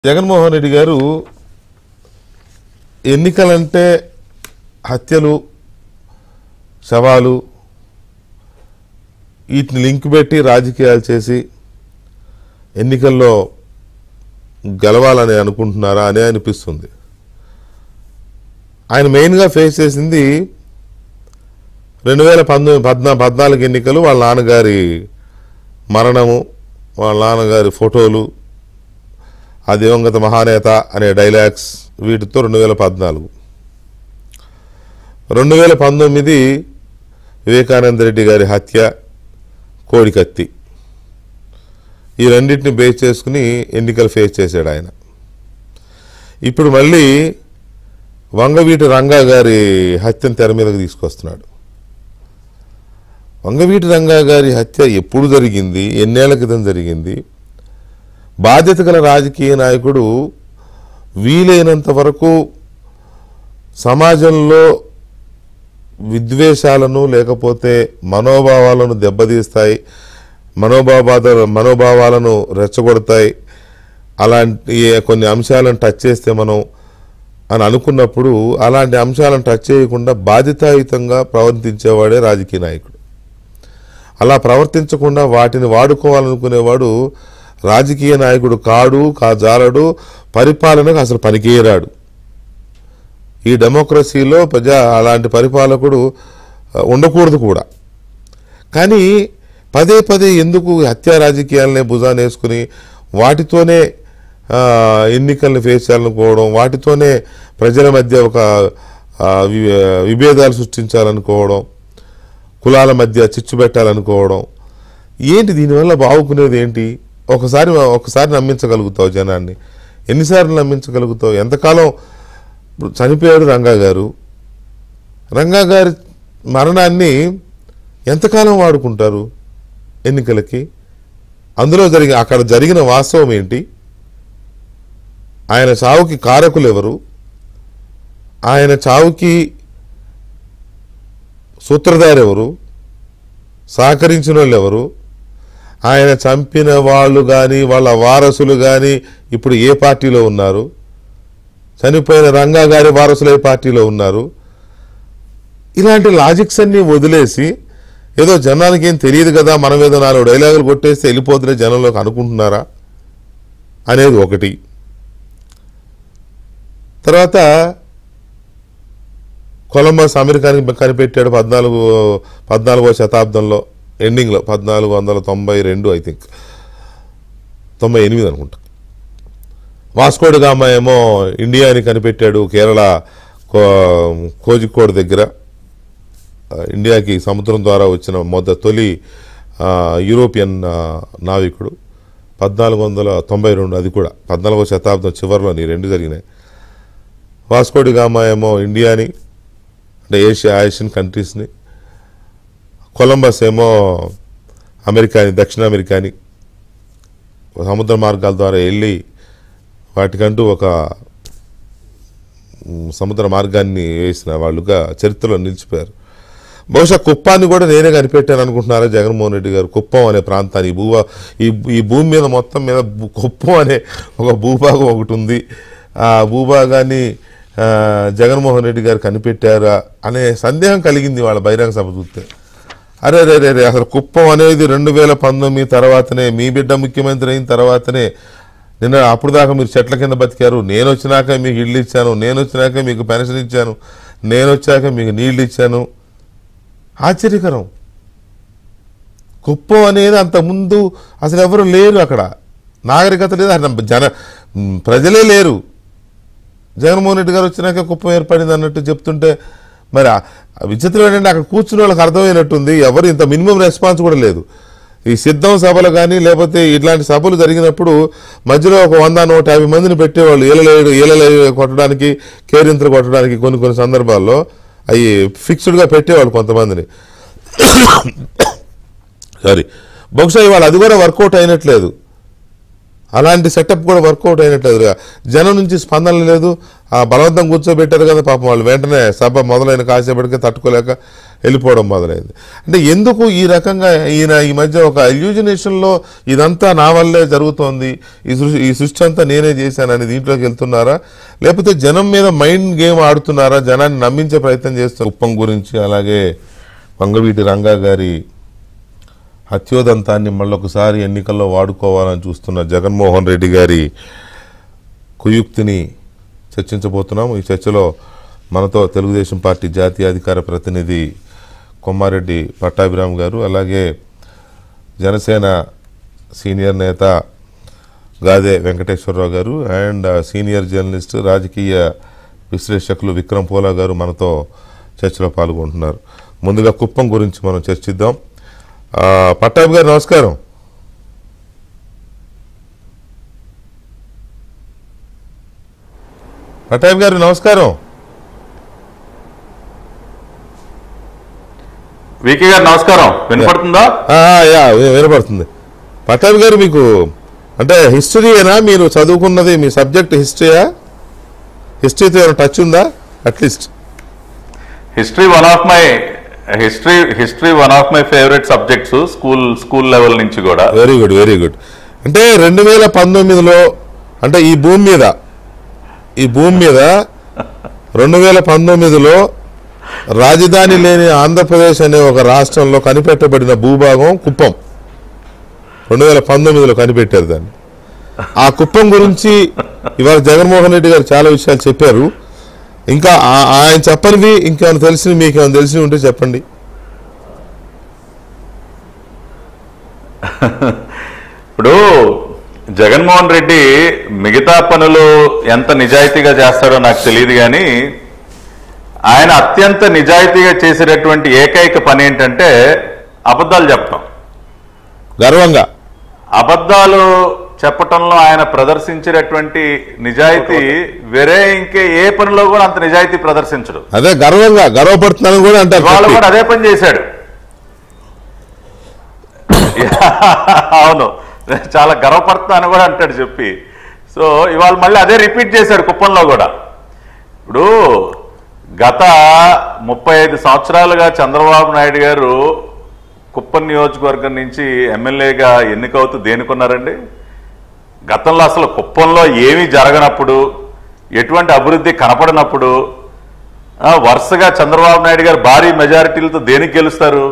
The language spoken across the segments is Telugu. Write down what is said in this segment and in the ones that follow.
జగన్మోహన్ రెడ్డి గారు ఎన్నికలంటే హత్యలు శవాలు వీటిని లింక్ పెట్టి రాజకీయాలు చేసి ఎన్నికల్లో గెలవాలని అనుకుంటున్నారా అని అనిపిస్తుంది ఆయన మెయిన్గా ఫేస్ చేసింది రెండు వేల పంతొమ్మిది పద్నా పద్నాలుగు ఎన్నికలు వాళ్ళ నాన్నగారి మరణము వాళ్ళ నాన్నగారి ఫోటోలు ఆ దివంగత మహానేత అనే డైలాగ్స్ వీటితో రెండు వేల పద్నాలుగు రెండు వేల పంతొమ్మిది వివేకానంద రెడ్డి గారి హత్య కోడికత్తి ఈ రెండింటిని బేస్ చేసుకుని ఎన్నికలు ఫేస్ చేశాడు ఆయన ఇప్పుడు మళ్ళీ వంగవీటి రంగా గారి హత్యను తెర మీదకి తీసుకొస్తున్నాడు వంగవీటి రంగా గారి హత్య ఎప్పుడు జరిగింది ఎన్నేళ్ల క్రితం జరిగింది బాధ్యత గల రాజకీయ నాయకుడు వీలైనంత వరకు సమాజంలో విద్వేషాలను లేకపోతే మనోభావాలను దెబ్బతీస్తాయి మనోభావాద మనోభావాలను రెచ్చగొడతాయి అలాంటి కొన్ని అంశాలను టచ్ చేస్తే మనం అని అనుకున్నప్పుడు అలాంటి అంశాలను టచ్ చేయకుండా బాధ్యతాయుతంగా ప్రవర్తించేవాడే రాజకీయ నాయకుడు అలా ప్రవర్తించకుండా వాటిని వాడుకోవాలనుకునేవాడు రాజకీయ నాయకుడు కాడు కాజాలడు పరిపాలనకు అసలు పనికిరాడు ఈ డెమోక్రసీలో ప్రజా అలాంటి పరిపాలకుడు ఆ, ఉండకూడదు కూడా కానీ పదే పదే ఎందుకు హత్యా రాజకీయాలనే భుజాన్ని వేసుకుని వాటితోనే ఆ, ఎన్నికలను ఫేస్ చేయాలనుకోవడం వాటితోనే ప్రజల మధ్య ఒక ఆ, వి- విభేదాలు సృష్టించాలనుకోవడం కులాల మధ్య చిచ్చు పెట్టాలనుకోవడం ఏంటి దీనివల్ల బాగుకునేది ఏంటి ఒకసారి ఒకసారి నమ్మించగలుగుతావు జనాన్ని ఎన్నిసార్లు నమ్మించగలుగుతావు ఎంతకాలం ఇప్పుడు చనిపోయాడు రంగా గారు రంగా గారి మరణాన్ని ఎంతకాలం వాడుకుంటారు ఎన్నికలకి అందులో జరిగిన అక్కడ జరిగిన వాస్తవం ఏంటి ఆయన చావుకి కారకులు ఎవరు ఆయన చావుకి సూత్రధారి ఎవరు సహకరించిన వాళ్ళు ఎవరు ఆయన చంపిన వాళ్ళు కానీ వాళ్ళ వారసులు కానీ ఇప్పుడు ఏ పార్టీలో ఉన్నారు చనిపోయిన రంగా గారి వారసులు ఏ పార్టీలో ఉన్నారు ఇలాంటి లాజిక్స్ అన్ని వదిలేసి ఏదో జనానికి ఏం తెలియదు కదా మనం ఏదో నాలుగు డైలాగులు కొట్టేస్తే వెళ్ళిపోతున్న జనంలోకి అనుకుంటున్నారా అనేది ఒకటి తర్వాత కొలంబస్ అమెరికానికి కనిపెట్టాడు పద్నాలుగు పద్నాలుగో శతాబ్దంలో ఎండింగ్లో పద్నాలుగు వందల తొంభై రెండు ఐ థింక్ తొంభై ఎనిమిది అనుకుంటా వాస్కోడి గామ ఏమో ఇండియాని కనిపెట్టాడు కేరళ కో- కోజికోడ్ దగ్గర ఆ, ఇండియాకి సముద్రం ద్వారా వచ్చిన మొద తొలి ఆ, యూరోపియన్ ఆ, నావికుడు పద్నాలుగు వందల తొంభై రెండు అది కూడా పద్నాలుగో శతాబ్దం చివరిలోని రెండు జరిగినాయి వాస్కోడి గామా ఏమో ఇండియాని అంటే ఏషియా ఏషియన్ కంట్రీస్ని కొలంబస్ ఏమో అమెరికాని దక్షిణ అమెరికాని సముద్ర మార్గాల ద్వారా వెళ్ళి వాటికంటూ ఒక మ్, సముద్ర మార్గాన్ని వేసిన వాళ్ళుగా చరిత్రలో నిలిచిపోయారు బహుశా కుప్పాన్ని కూడా నేనే కనిపెట్టాను అనుకుంటున్నారా జగన్మోహన్ రెడ్డి గారు కుప్పం అనే ప్రాంతాన్ని ఈ భూ ఈ ఈ భూమి మీద మొత్తం మీద భూ- కుప్పం అనే ఒక భూభాగం ఒకటి ఉంది ఆ భూభాగాన్ని ఆ, జగన్మోహన్ రెడ్డి గారు కనిపెట్టారా అనే సందేహం కలిగింది వాళ్ళ బహిరంగ సభ చూస్తే అరే రే రే రే అసలు కుప్పం అనేది రెండు వేల పంతొమ్మిది తర్వాతనే మీ బిడ్డ ముఖ్యమంత్రి అయిన తర్వాతనే నిన్న అప్పుడు దాకా మీరు చెట్ల కింద బతికారు నేను వచ్చినాక మీకు ఇల్లు ఇచ్చాను నేను వచ్చినాక మీకు పెన్షన్ ఇచ్చాను నేను వచ్చాక మీకు నీళ్లు ఇచ్చాను ఆశ్చర్యకరం కుప్పం అనేది అంతకుముందు అసలు ఎవరు లేరు అక్కడ నాగరికత లేదు అసలు జన మ్, ప్రజలే లేరు జగన్మోహన్ రెడ్డి గారు వచ్చినాక కుప్పం ఏర్పడింది అన్నట్టు చెప్తుంటే మరి ఆ- ఆ విచిత్రం ఏంటంటే అక్కడ కూర్చున్న వాళ్ళకి అర్థమైనట్టుంది ఎవరు ఇంత మినిమం రెస్పాన్స్ కూడా లేదు ఈ సిద్ధం సభలు కానీ లేకపోతే ఇట్లాంటి సభలు జరిగినప్పుడు మధ్యలో ఒక వంద నూట యాభై మందిని పెట్టేవాళ్ళు ఈలలేడు ఈలలే కొట్టడానికి కేరింతలు కొట్టడానికి కొన్ని కొన్ని సందర్భాల్లో అవి ఫిక్స్డ్గా పెట్టేవాళ్ళు కొంతమందిని సారీ బహుశా ఇవాళ అది కూడా వర్కౌట్ అయినట్లేదు అలాంటి సెటప్ కూడా వర్కౌట్ అయినట్లేదుగా జనం నుంచి స్పందన లేదు ఆ బలవంతం కూర్చోబెట్టారు కదా పాపం వాళ్ళు వెంటనే సభ మొదలైన కాసేపటికే తట్టుకోలేక వెళ్ళిపోవడం మొదలైంది అంటే ఎందుకు ఈ రకంగా ఈయన ఈ మధ్య ఒక ఇల్యూజినేషన్లో ఇదంతా నా వల్లే జరుగుతోంది ఈ సృష్టి ఈ సృష్టి అంతా నేనే చేశానని దీంట్లోకి వెళ్తున్నారా లేకపోతే జనం మీద మైండ్ గేమ్ ఆడుతున్నారా జనాన్ని నమ్మించే ప్రయత్నం చేస్తున్నారు ఉప్పం గురించి అలాగే వంగవీటి రంగా గారి హత్యోదంతాన్ని మళ్ళొకసారి ఎన్నికల్లో వాడుకోవాలని చూస్తున్న జగన్మోహన్ రెడ్డి గారి కుయుక్తిని చర్చించబోతున్నాం ఈ చర్చలో మనతో తెలుగుదేశం పార్టీ జాతీయ అధికార ప్రతినిధి కొమ్మారెడ్డి పట్టాభిరామ్ గారు అలాగే జనసేన సీనియర్ నేత గాదే వెంకటేశ్వరరావు గారు అండ్ సీనియర్ జర్నలిస్ట్ రాజకీయ విశ్లేషకులు విక్రమ్ పోలా గారు మనతో చర్చలో పాల్గొంటున్నారు ముందుగా కుప్పం గురించి మనం చర్చిద్దాం ఆ, పట్టాభి గారు నమస్కారం పట్టాభి గారు నమస్కారం వికి గారు నమస్కారం వినపడుతుందా ఆ, యా వి- వినపడుతుంది పట్టాభి గారు మీకు అంటే హిస్టరీయేనా మీరు చదువుకున్నది మీ సబ్జెక్ట్ హిస్టరీయా హిస్టరీతో ఏమైనా టచ్ ఉందా at least history one of my history history one of my favourite subjects school school level నుంచి కూడా వెరీ గుడ్ వెరీ గుడ్ అంటే రెండు వేల పంతొమ్మిదిలో అంటే ఈ భూమి మీద ఈ భూమి మీద రెండు వేల పంతొమ్మిదిలో రాజధాని లేని ఆంధ్రప్రదేశ్ అనే ఒక రాష్ట్రంలో కనిపెట్టబడిన భూభాగం కుప్పం రెండు వేల పంతొమ్మిదిలో కనిపెట్టారు దాన్ని ఆ కుప్పం గురించి ఇవాళ జగన్మోహన్ రెడ్డి గారు చాలా విషయాలు చెప్పారు ఇంకా ఆ- ఆయన చెప్పనివి ఇంకేమైనా తెలిసినవి మీకు ఏమైనా తెలిసినవి ఉంటే చెప్పండి ఇప్పుడు జగన్మోహన్ రెడ్డి మిగతా పనులు ఎంత నిజాయితీగా చేస్తాడో నాకు తెలియదు కానీ ఆయన అత్యంత నిజాయితీగా చేసేటటువంటి ఏకైక పని ఏంటంటే అబద్ధాలు చెప్పడం గర్వంగా అబద్ధాలు చెప్పటంలో ఆయన ప్రదర్శించినటువంటి నిజాయితీ వేరే ఇంకే ఏ పనిలో కూడా అంత నిజాయితీ ప్రదర్శించడు అదే గర్వంగా గర్వపడుతున్నాను కూడా అంటారు వాళ్ళు చెప్పి. కూడా అదే పని చేశాడు అవును చాలా గర్వపడుతున్నాను కూడా అంటాడు చెప్పి సో ఇవాళ మళ్ళీ అదే రిపీట్ చేశాడు కుప్పంలో కూడా ఇప్పుడు గత ముప్పై ఐదు సంవత్సరాలుగా చంద్రబాబు నాయుడు గారు కుప్పం నియోజకవర్గం నుంచి ఎమ్మెల్యేగా ఎన్నికవుతూ దేనికున్నారండి గతంలో అసలు కుప్పంలో ఏమీ జరగనప్పుడు ఎటువంటి అభివృద్ధి కనపడినప్పుడు ఆ, వరుసగా చంద్రబాబు నాయుడు గారు భారీ మెజారిటీలతో దేనికి గెలుస్తారు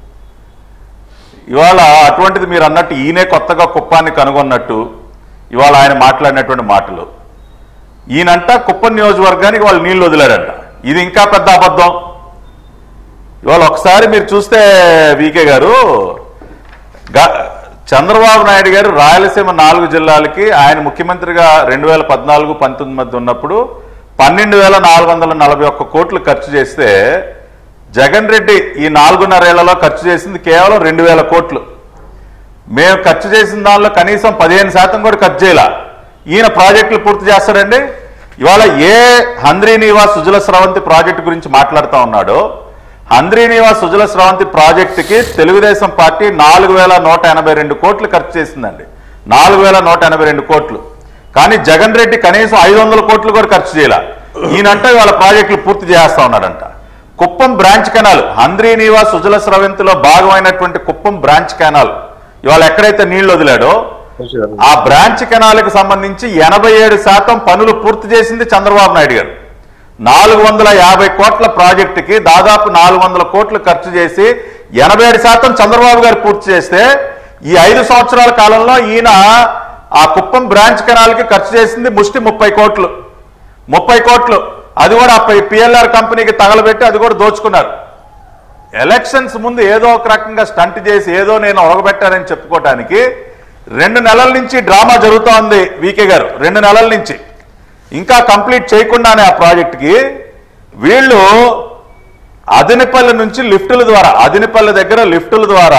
ఇవాళ అటువంటిది మీరు అన్నట్టు ఈయనే కొత్తగా కుప్పాన్ని కనుగొన్నట్టు ఇవాళ ఆయన మాట్లాడినటువంటి మాటలు ఈయనంట కుప్పం నియోజకవర్గానికి వాళ్ళు నీళ్లు వదిలారంట ఇది ఇంకా పెద్ద అబద్ధం ఇవాళ ఒకసారి మీరు చూస్తే వికే గారు గ- చంద్రబాబు నాయుడు గారు రాయలసీమ నాలుగు జిల్లాలకి ఆయన ముఖ్యమంత్రిగా రెండు వేల పద్నాలుగు పంతొమ్మిది మధ్య ఉన్నప్పుడు పన్నెండు వేల నాలుగు వందల నలభై ఒక్క కోట్లు ఖర్చు చేస్తే జగన్ రెడ్డి ఈ నాలుగున్నరేళ్లలో ఖర్చు చేసింది కేవలం రెండు వేల కోట్లు మేము ఖర్చు చేసిన దానిలో కనీసం పదిహేను శాతం కూడా ఖర్చు చేయాల ఈయన ప్రాజెక్టులు పూర్తి చేస్తాడండి ఇవాళ ఏ హంద్రీ నివాస్ సుజల స్రవంతి ప్రాజెక్టు గురించి మాట్లాడుతూ ఉన్నాడో హంద్రీ నివాస్ సుజల స్రవంతి ప్రాజెక్టుకి తెలుగుదేశం పార్టీ నాలుగు వేల నూట ఎనభై రెండు కోట్లు ఖర్చు చేసిందండి నాలుగు వేల నూట ఎనభై రెండు కోట్లు కానీ జగన్ రెడ్డి కనీసం ఐదు వందల కోట్లు కూడా ఖర్చు చేయాల ఈయనంట ఇవాళ ప్రాజెక్టులు పూర్తి చేస్తా ఉన్నాడంట కుప్పం బ్రాంచ్ కెనాల్ హంద్రీ నివాస్ సుజల స్రవంతిలో భాగమైనటువంటి కుప్పం బ్రాంచ్ కెనాల్ ఇవాళ ఎక్కడైతే నీళ్లు వదిలాడో ఆ బ్రాంచ్ కెనాల్కి సంబంధించి ఎనభై ఏడు శాతం పనులు పూర్తి చేసింది చంద్రబాబు నాయుడు గారు నాలుగు వందల యాభై కోట్ల ప్రాజెక్టుకి దాదాపు నాలుగు వందల కోట్లు ఖర్చు చేసి ఎనభై ఏడు శాతం చంద్రబాబు గారు పూర్తి చేస్తే ఈ ఐదు సంవత్సరాల కాలంలో ఈయన ఆ కుప్పం బ్రాంచ్ కెనాల్కి ఖర్చు చేసింది ముష్టి ముప్పై కోట్లు ముప్పై కోట్లు అది కూడా పిఎల్ఆర్ కంపెనీకి తగలబెట్టి అది కూడా దోచుకున్నారు ఎలక్షన్స్ ముందు ఏదో ఒక రకంగా స్టంట్ చేసి ఏదో నేను ఒరగబెట్టానని చెప్పుకోవటానికి రెండు నెలల నుంచి డ్రామా జరుగుతూ ఉంది వీకే గారు రెండు నెలల నుంచి ఇంకా కంప్లీట్ చేయకుండానే ఆ ప్రాజెక్ట్కి వీళ్ళు అదినిపల్లి నుంచి లిఫ్టుల ద్వారా అదినిపల్లి దగ్గర లిఫ్టుల ద్వారా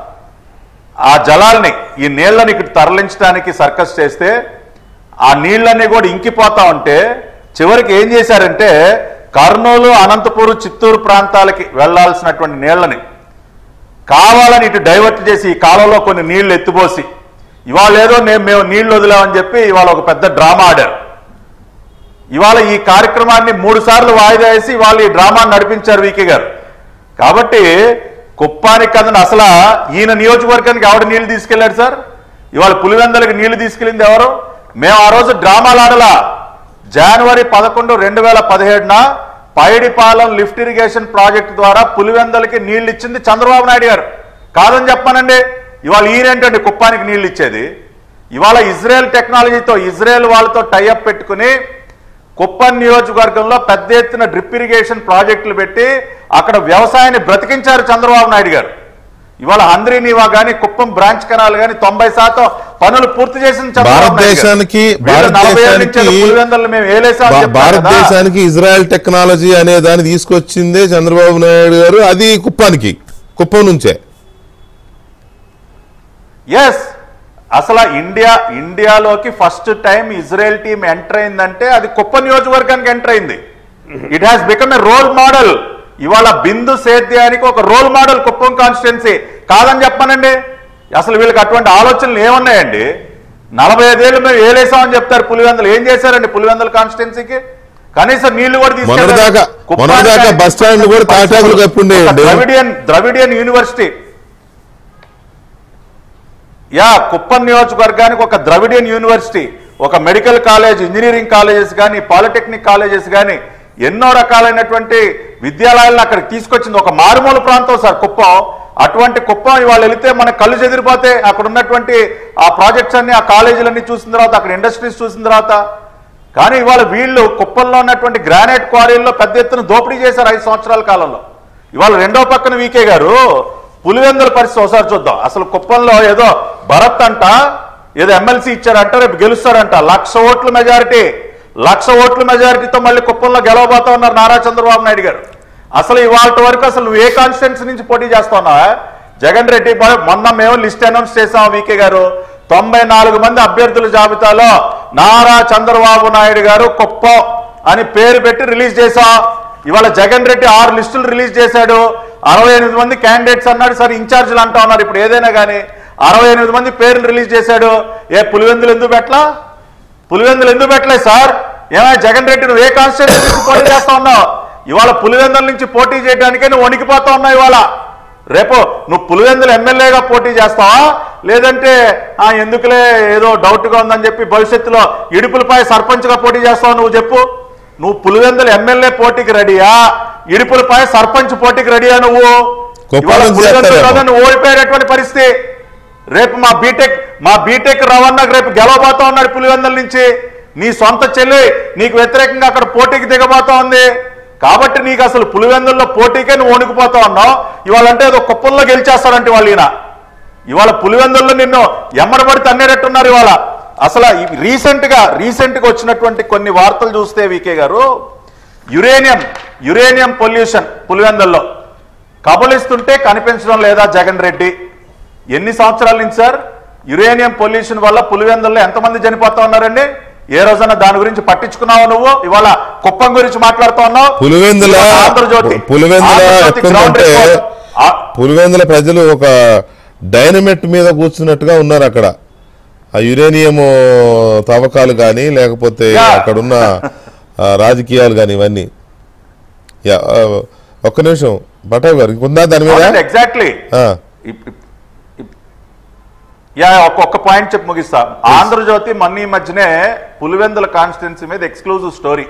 ఆ జలాల్ని ఈ నీళ్ళని ఇక్కడ తరలించడానికి సర్కస్ చేస్తే ఆ నీళ్ళన్నీ కూడా ఇంకిపోతా ఉంటే చివరికి ఏం చేశారంటే కర్నూలు అనంతపూర్ చిత్తూరు ప్రాంతాలకి వెళ్లాల్సినటువంటి నీళ్ళని కావాలని ఇటు డైవర్ట్ చేసి ఈ కాలంలో కొన్ని నీళ్లు ఎత్తిపోసి ఇవాళ ఏదో నేను మేము నీళ్లు వదిలామని చెప్పి ఇవాళ ఒక పెద్ద డ్రామా ఆడారు ఇవాళ ఈ కార్యక్రమాన్ని మూడు సార్లు వాయిదా వేసి వాళ్ళు ఈ డ్రామాని నడిపించారు వీకే గారు కాబట్టి కుప్పానికి కదని అసలు ఈయన నియోజకవర్గానికి ఎవడు నీళ్లు తీసుకెళ్లాడు సార్ ఇవాళ పులివెందలకి నీళ్లు తీసుకెళ్ళింది ఎవరు మేము ఆ రోజు డ్రామాలు ఆడలా జనవరి పదకొండు రెండు వేల పదిహేడున పైడిపాలెం లిఫ్ట్ ఇరిగేషన్ ప్రాజెక్ట్ ద్వారా పులివెందలకి నీళ్లు ఇచ్చింది చంద్రబాబు నాయుడు గారు కాదని చెప్పానండి ఇవాళ ఈయనేంటండి కుప్పానికి నీళ్లు ఇచ్చేది ఇవాళ ఇజ్రాయెల్ టెక్నాలజీతో ఇజ్రాయెల్ వాళ్ళతో టైఅప్ పెట్టుకుని కుప్పం నియోజకవర్గంలో పెద్ద ఎత్తున డ్రిప్ ఇరిగేషన్ ప్రాజెక్టులు పెట్టి అక్కడ వ్యవసాయాన్ని బ్రతికించారు చంద్రబాబు నాయుడు గారు ఇవాళ హంద్రీ నీవా గాని కుప్పం బ్రాంచ్ కెనాల్ గాని తొంభై శాతం పనులు పూర్తి చేసిన చంద్రబాబు నాయుడు గారు. భారతదేశానికి వీళ్ళు నలభై ఏళ్ళ నుంచి భారతదేశానికి పులివెందులు మేము ఏలేసామని భా- చెప్తారు కదా. భారతదేశానికి ఇజ్రాయెల్ టెక్నాలజీ అనే దాన్ని తీసుకొచ్చిందే చంద్రబాబు నాయుడు గారు అది కుప్పానికి కుప్పం నుంచే ఎస్ అసలు ఇండియా ఇండియాలోకి first time Israel team enter అయిందంటే అది కుప్ప నియోజకవర్గానికి ఎంటర్ అయింది it has become a role model ఇవాళ బిందు సేద్యానికి ఒక రోల్ మోడల్ కుప్పం కాన్స్టిట్యున్సీ కాదని చెప్పానండి అసలు వీళ్ళకి అటువంటి ఆలోచనలు ఏమున్నాయండి నలభై ఐదేళ్ళు మేము ఏలేసామని చెప్తారు పులివెందులు ఏం చేశారండి పులివెందుల కాన్స్టిట్యున్సీకి కనీసం నీళ్లు కూడా తీసుకెళ్ళారు. మొన్నటిదాకా- కుప్పానికి మొన్నటిదాకా బస్ స్టాండ్లు కూడా తాటాకులు కప్పి ఉండేయండి. ఒక ద్రవిడియన్ ద్రవిడియన్ యూనివర్సిటీ యా కుప్పం నియోజకవర్గానికి ఒక ద్రవిడియన్ యూనివర్సిటీ ఒక మెడికల్ కాలేజ్ ఇంజనీరింగ్ కాలేజెస్ కానీ పాలిటెక్నిక్ కాలేజెస్ కానీ ఎన్నో రకాలైనటువంటి విద్యాలయాలను అక్కడికి తీసుకొచ్చింది ఒక మారుమూల ప్రాంతం సార్ కుప్పం అటువంటి కుప్పం ఇవాళ వెళితే మన కళ్ళు చెదిరిపోతే అక్కడ ఉన్నటువంటి ఆ ప్రాజెక్ట్స్ అన్ని ఆ కాలేజీలన్నీ చూసిన తర్వాత అక్కడ ఇండస్ట్రీస్ చూసిన తర్వాత కానీ ఇవాళ వీళ్ళు కుప్పంలో ఉన్నటువంటి గ్రానైట్ క్వారీల్లో పెద్ద ఎత్తున దోపిడీ చేశారు ఐదు సంవత్సరాల కాలంలో ఇవాళ రెండో పక్కన వీకే గారు పులివెందుల పరిస్థితి ఒకసారి చూద్దాం అసలు కుప్పంలో ఏదో భరత్ అంట ఏదో ఎమ్మెల్సీ ఇచ్చారంట రేపు గెలుస్తారంట లక్ష ఓట్ల మెజారిటీ లక్ష ఓట్ల మెజారిటీతో మళ్ళీ కుప్పంలో గెలవబోతా ఉన్నారు నారా చంద్రబాబు నాయుడు గారు అసలు ఇవాళ వరకు అసలు నువ్వు ఏ కాన్స్టిట్యున్సీ నుంచి పోటీ చేస్తున్నావా జగన్ రెడ్డి మొ- మొన్న మేము లిస్ట్ అనౌన్స్ చేసాం వీకే గారు తొంభై నాలుగు మంది అభ్యర్థుల జాబితాలో నారా చంద్రబాబు నాయుడు గారు కుప్పం అని పేరు పెట్టి రిలీజ్ చేశాం ఇవాళ జగన్ రెడ్డి ఆరు లిస్టులు రిలీజ్ చేశాడు అరవై ఎనిమిది మంది క్యాండిడేట్స్ అన్నాడు సరే ఇన్ఛార్జీలు అంటా ఉన్నారు ఇప్పుడు ఏదైనా కానీ అరవై ఎనిమిది మంది పేర్లు రిలీజ్ చేశాడు ఏ పులివెందులు ఎందుకు పెట్టలా పులివెందులు ఎందుకు పెట్టలేదు సార్ ఏమైనా జగన్ రెడ్డి నువ్వు ఏ కాన్స్టిట్యూన్సీ నుంచి పోటీ చేస్తా ఉన్నావు ఇవాళ పులివెందుల నుంచి పోటీ చేయడానికే నువ్వు వణికిపోతా ఉన్నావు ఇవాళ రేపు నువ్వు పులివెందులు ఎమ్మెల్యేగా పోటీ చేస్తావా లేదంటే ఆ ఎందుకులే ఏదో డౌట్ గా ఉందని చెప్పి భవిష్యత్తులో ఇడుపులపై సర్పంచ్ గా పోటీ చేస్తావు నువ్వు చెప్పు నువ్వు పులివెందులు ఎమ్మెల్యే పోటీకి రెడీయా ఇడుపులపై సర్పంచ్ పోటీకి రెడీయా నువ్వు కుప్పం ఇవాళ నుంచి పులివెందులలో చేస్తారేమో. నువ్వు ఓడిపోయేటటువంటి పరిస్థితి రేపు మా బీటెక్ మా బీటెక్ రవణకు రేపు గెలవబోతా ఉన్నాడు పులివెందుల నుంచి నీ సొంత చెల్లి నీకు వ్యతిరేకంగా అక్కడ పోటీకి దిగబోతా ఉంది కాబట్టి నీకు అసలు పులివెందుల్లో పోటీకే నువ్వు వణికిపోతా ఉన్నావు ఇవాళ అంటే ఏదో కుప్పంలో గెలిచేస్తాడంటే వాళ్ళు ఈయన ఇవాళ పులివెందుల్లో నిన్ను ఎమ్మడబడి తన్నేటట్టున్నారు ఇవాళ అసలు రీసెంట్ గా రీసెంట్ గా వచ్చినటువంటి కొన్ని వార్తలు చూస్తే వికే గారు యురేనియం యురేనియం పొల్యూషన్ పులివెందుల్లో కబలిస్తుంటే కనిపించడం లేదా జగన్ రెడ్డి ఎన్ని సంవత్సరాల నుంచి సార్ యురేనియం పొల్యూషన్ వల్ల పులివెందుల్లో ఎంతమంది చనిపోతా ఉన్నారండి ఏ రోజైనా దాని గురించి పట్టించుకున్నావు నువ్వు ఇవాళ కుప్పం గురించి మాట్లాడుతా ఉన్నావు పులివెందుల ఇవాళ ఆంధ్రజ్యోతి పులివెందుల ఆంధ్రజ్యోతి గ్రౌండ్ ఎట్లుందంటే రిపోర్ట్. ఆ- పులివెందుల ప్రజలు ఒక డైనమెట్ మీద కూర్చున్నట్టుగా ఉన్నారు అక్కడ ఆ యురేనియం తవ్వకాలు కానీ లేకపోతే యా. అక్కడున్న ఆ, రాజకీయాలు కానీ ఇవన్నీ యా, ఆ, ఒక్క నిమిషం బటాబ్ గారు ఇంకుందా దాని మీద అవునండి, ఎగ్జాక్ట్లీ ఆ, ఇప్- ఇప్- ఇప్- యా ఒక్క ఒక్క పాయింట్ చెప్పి ముగిస్తా ఆంధ్రజ్యోతి మొన్న ఈ మధ్యనే పులివెందుల కాన్స్టిట్యున్సీ మీద ఎక్స్క్లూజివ్ స్టోరీ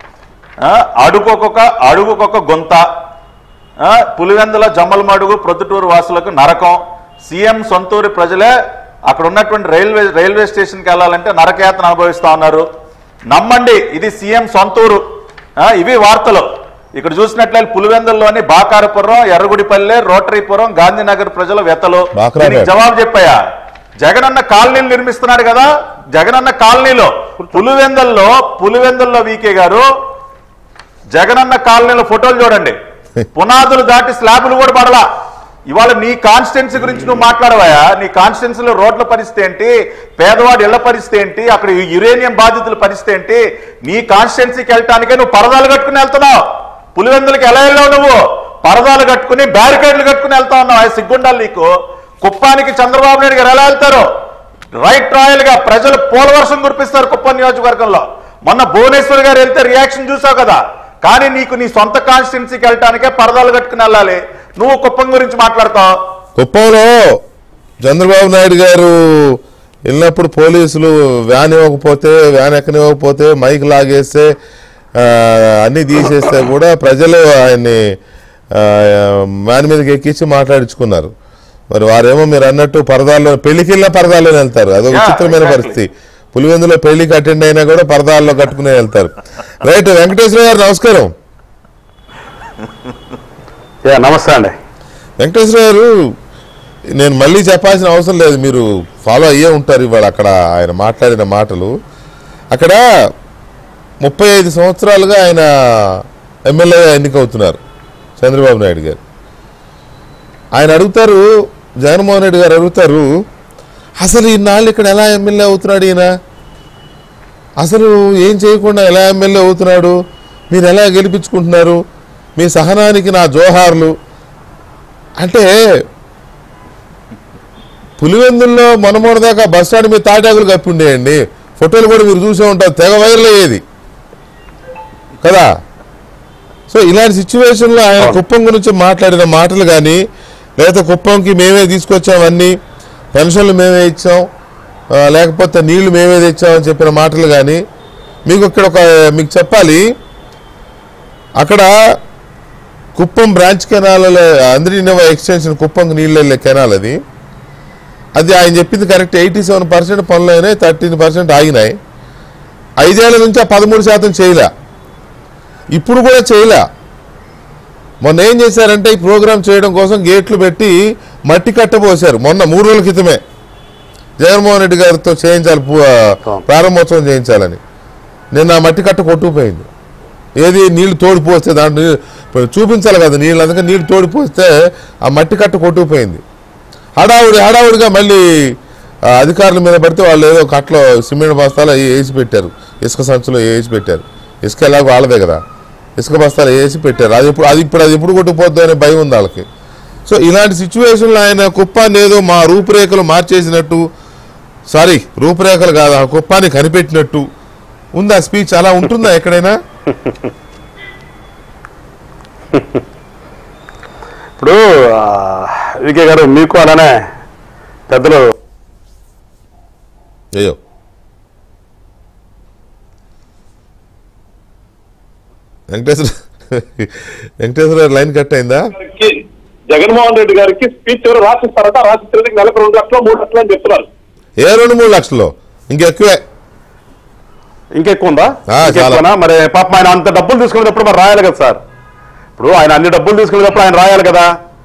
అడుగుకొక అడుగుకొక గొంత ఆ, పులివెందుల జమ్మలమడుగు ప్రొద్దుటూరు వాసులకు నరకం సీఎం సొంతూరి ప్రజలే అక్కడ ఉన్నటువంటి రైల్వే రైల్వే స్టేషన్కి వెళ్ళాలంటే నరకయాతన అనుభవిస్తా ఉన్నారు నమ్మండి ఇది సీఎం సొంతూరు ఆ, ఇవి వార్తలు ఇక్కడ చూసినట్లయితే పులివెందుల్లోని బాకారపురం ఎర్రగుడిపల్లె రోటరీపురం గాంధీనగర్ ప్రజల వ్యతలు బాక్రాపేట. దీనికి జవాబు చెప్పాయా జగనన్న కాలనీలు నిర్మిస్తున్నాడు కదా జగనన్న కాలనీలో పులివెందుల్లో పులివెందుల్లో వీకే గారు జగనన్న కాలనీలో ఫోటోలు చూడండి పునాదులు దాటి స్లాబులు కూడా పడలా ఇవాళ నీ కాన్స్టిట్యున్సీ గురించి నువ్వు మాట్లాడవాయా నీ కాన్స్టిట్యున్సీలో రోడ్ల పరిస్థితి ఏంటి పేదవాడి ఇళ్ల పరిస్థితి ఏంటి అక్కడ యురేనియం బాధితుల పరిస్థితి ఏంటి నీ కాన్స్టిట్యున్సీకి వెళ్ళటానికే నువ్వు పరదాలు కట్టుకుని వెళ్తున్నావు పులివెందులకి ఎలా వెళ్ళావు నువ్వు పరదాలు కట్టుకుని బ్యారికేడ్లు కట్టుకుని వెళ్తా ఉన్నావు ఆ సిగ్గుండాలి నీకు కుప్పానికి చంద్రబాబు నాయుడు గారు ఎలా వెళ్తారు రైట్ రాయల్ గా ప్రజలు పోలవర్షం కురిపిస్తారు కుప్పం నియోజకవర్గంలో మొన్న భువనేశ్వర్ గారు వెళ్తే రియాక్షన్ చూసావు కదా కానీ నీకు నీ సొంత కాన్స్టిట్యున్సీకి వెళ్ళటానికే పరదాలు కట్టుకుని వెళ్ళాలి నువ్వు కుప్పం గురించి మాట్లాడతావు కుప్పంలో చంద్రబాబు నాయుడు గారు వెళ్ళినప్పుడు పోలీసులు వ్యాన్ ఇవ్వకపోతే వ్యాన్ ఎక్కనివ్వకపోతే మైక్ లాగేస్తే ఆ, అన్నీ తీసేస్తే కూడా ప్రజలు ఆయన్ని ఆ, వ్యాన్ మీదకి ఎక్కించి మాట్లాడించుకున్నారు మరి వారేమో మీరు అన్నట్టు పరదాల్లో పెళ్లికిళ్ళ పరదాల్లో వెళ్తారు అదొక Yeah, విచిత్రమైన exactly. పరిస్థితి పులివెందులో పెళ్లికి అటెండ్ అయినా కూడా పరదాల్లో కట్టుకునే వెళ్తారు రైట్ వెంకటేశ్వర గారు నమస్కారం యా నమస్తే అండి వెంకటేశ్వర గారు నేను మళ్ళీ చెప్పాల్సిన అవసరం లేదు మీరు ఫాలో అయ్యే ఉంటారు ఇవాళ అక్కడ ఆయన మాట్లాడిన మాటలు అక్కడ ముప్పై ఐదు సంవత్సరాలుగా ఆయన ఎమ్మెల్యేగా ఎన్నికవుతున్నారు చంద్రబాబు నాయుడు గారు ఆయన అడుగుతారు జగన్మోహన్ రెడ్డి గారు అడుగుతారు అసలు ఇన్నాళ్ళు ఇక్కడ ఎలా ఎమ్మెల్యే అవుతున్నాడు ఈయన అసలు ఏం చేయకుండా ఎలా ఎమ్మెల్యే అవుతున్నాడు మీరు ఎలా గెలిపించుకుంటున్నారు మీ సహనానికి నా జోహార్లు అంటే పులివెందుల్లో మొనమొనదాకా బస్ స్టాండ్ మీద తాటాకులు కప్పి ఉండేయండి ఫోటోలు కూడా మీరు చూసే ఉంటారు తెగ వైరల్ అయ్యేది కదా సో ఇలాంటి సిచ్యువేషన్లో ఆయన కుప్పం గురించి మాట్లాడిన మాటలు కానీ లేకపోతే కుప్పంకి మేమే తీసుకొచ్చామన్నీ పెన్షన్లు మేమే ఇచ్చాం ఆ, లేకపోతే నీళ్లు మేమే తెచ్చామని చెప్పిన మాటలు కానీ మీకు ఇక్కడ ఒక మీకు చెప్పాలి అక్కడ కుప్పం బ్రాంచ్ కెనాల్ అందరినవ ఎక్స్టెన్షన్ కుప్పంకి నీళ్ళు వెళ్ళే కెనాల్ అది అది ఆయన చెప్పింది కరెక్ట్ ఎయిటీ సెవెన్ పర్సెంట్ పనులు అయినాయి థర్టీన్ పర్సెంట్ ఆగినాయి ఐదేళ్ల నుంచి ఆ పదమూడు శాతం చేయలే ఇప్పుడు కూడా చేయలే మొన్న ఏం చేశారంటే ఈ ప్రోగ్రామ్ చేయడం కోసం గేట్లు పెట్టి మట్టి కట్టబోసారు మొన్న మూడు రోజుల క్రితమే జగన్మోహన్ రెడ్డి గారితో చేయించాలి పూ- ప్రారంభోత్సవం చేయించాలని నిన్న ఆ మట్టి కట్ట కొట్టుకుపోయింది ఏది నీళ్లు తోడిపోస్తే దాంట్లో నీళ్ళు- ఇప్పుడు చూపించాలి కదా నీళ్ళు అందుకని నీళ్లు తోడిపోస్తే ఆ మట్టి కట్ట కొట్టుకుపోయింది హడావుడి హడావుడిగా మళ్ళీ ఆ, అధికారుల మీద పడితే వాళ్ళు ఏదో కట్టలో సిమెంట్ బస్తాలు అవి వేసి పెట్టారు ఇసుక సంచులో వేసి పెట్టారు ఇసుక ఎలాగో వాళ్ళదే కదా ఇసుక బస్తాలు వేసి పెట్టారు అది ఇప్పుడు అది ఇప్పుడు అది ఎప్పుడు కొట్టుకుపోద్దు అనే భయం ఉంది వాళ్ళకి సో ఇలాంటి సిచ్యువేషన్లో ఆయన కుప్పాన్ని ఏదో మా రూపురేఖలు మార్చేసినట్టు సారీ రూపురేఖలు కాదు ఆ కుప్పాన్ని కనిపెట్టినట్టు ఉందా స్పీచ్ అలా ఉంటుందా ఎక్కడైనా ఇప్పుడు ఆ, వికే గారు మీకు అలానే పెద్దలు అయ్యో వెంకటేశ్వర వెంకటేశ్వర లైన్ కట్ అయిందా గారికి జగన్మోహన్ రెడ్డి గారికి స్పీచ్ ఎవరు రాసిస్తారట రాసిస్తే నెలకు రెండు లక్షలు మూడు లక్షలు అని చెప్తున్నారు ఏ రెండు మూడు లక్షలు ఇంకెక్కువే ఇంకెక్కువ ఉందా ఆ, ఇంకెక్కువనా మరి పాపం ఆయన అంత డబ్బులు తీసుకునేటప్పుడు మరి రాయాలి కదా సార్ ఇప్పుడు ఆయన అన్ని డబ్బులు తీసుకునేటప్పుడు ఆయన రాయాలి కదా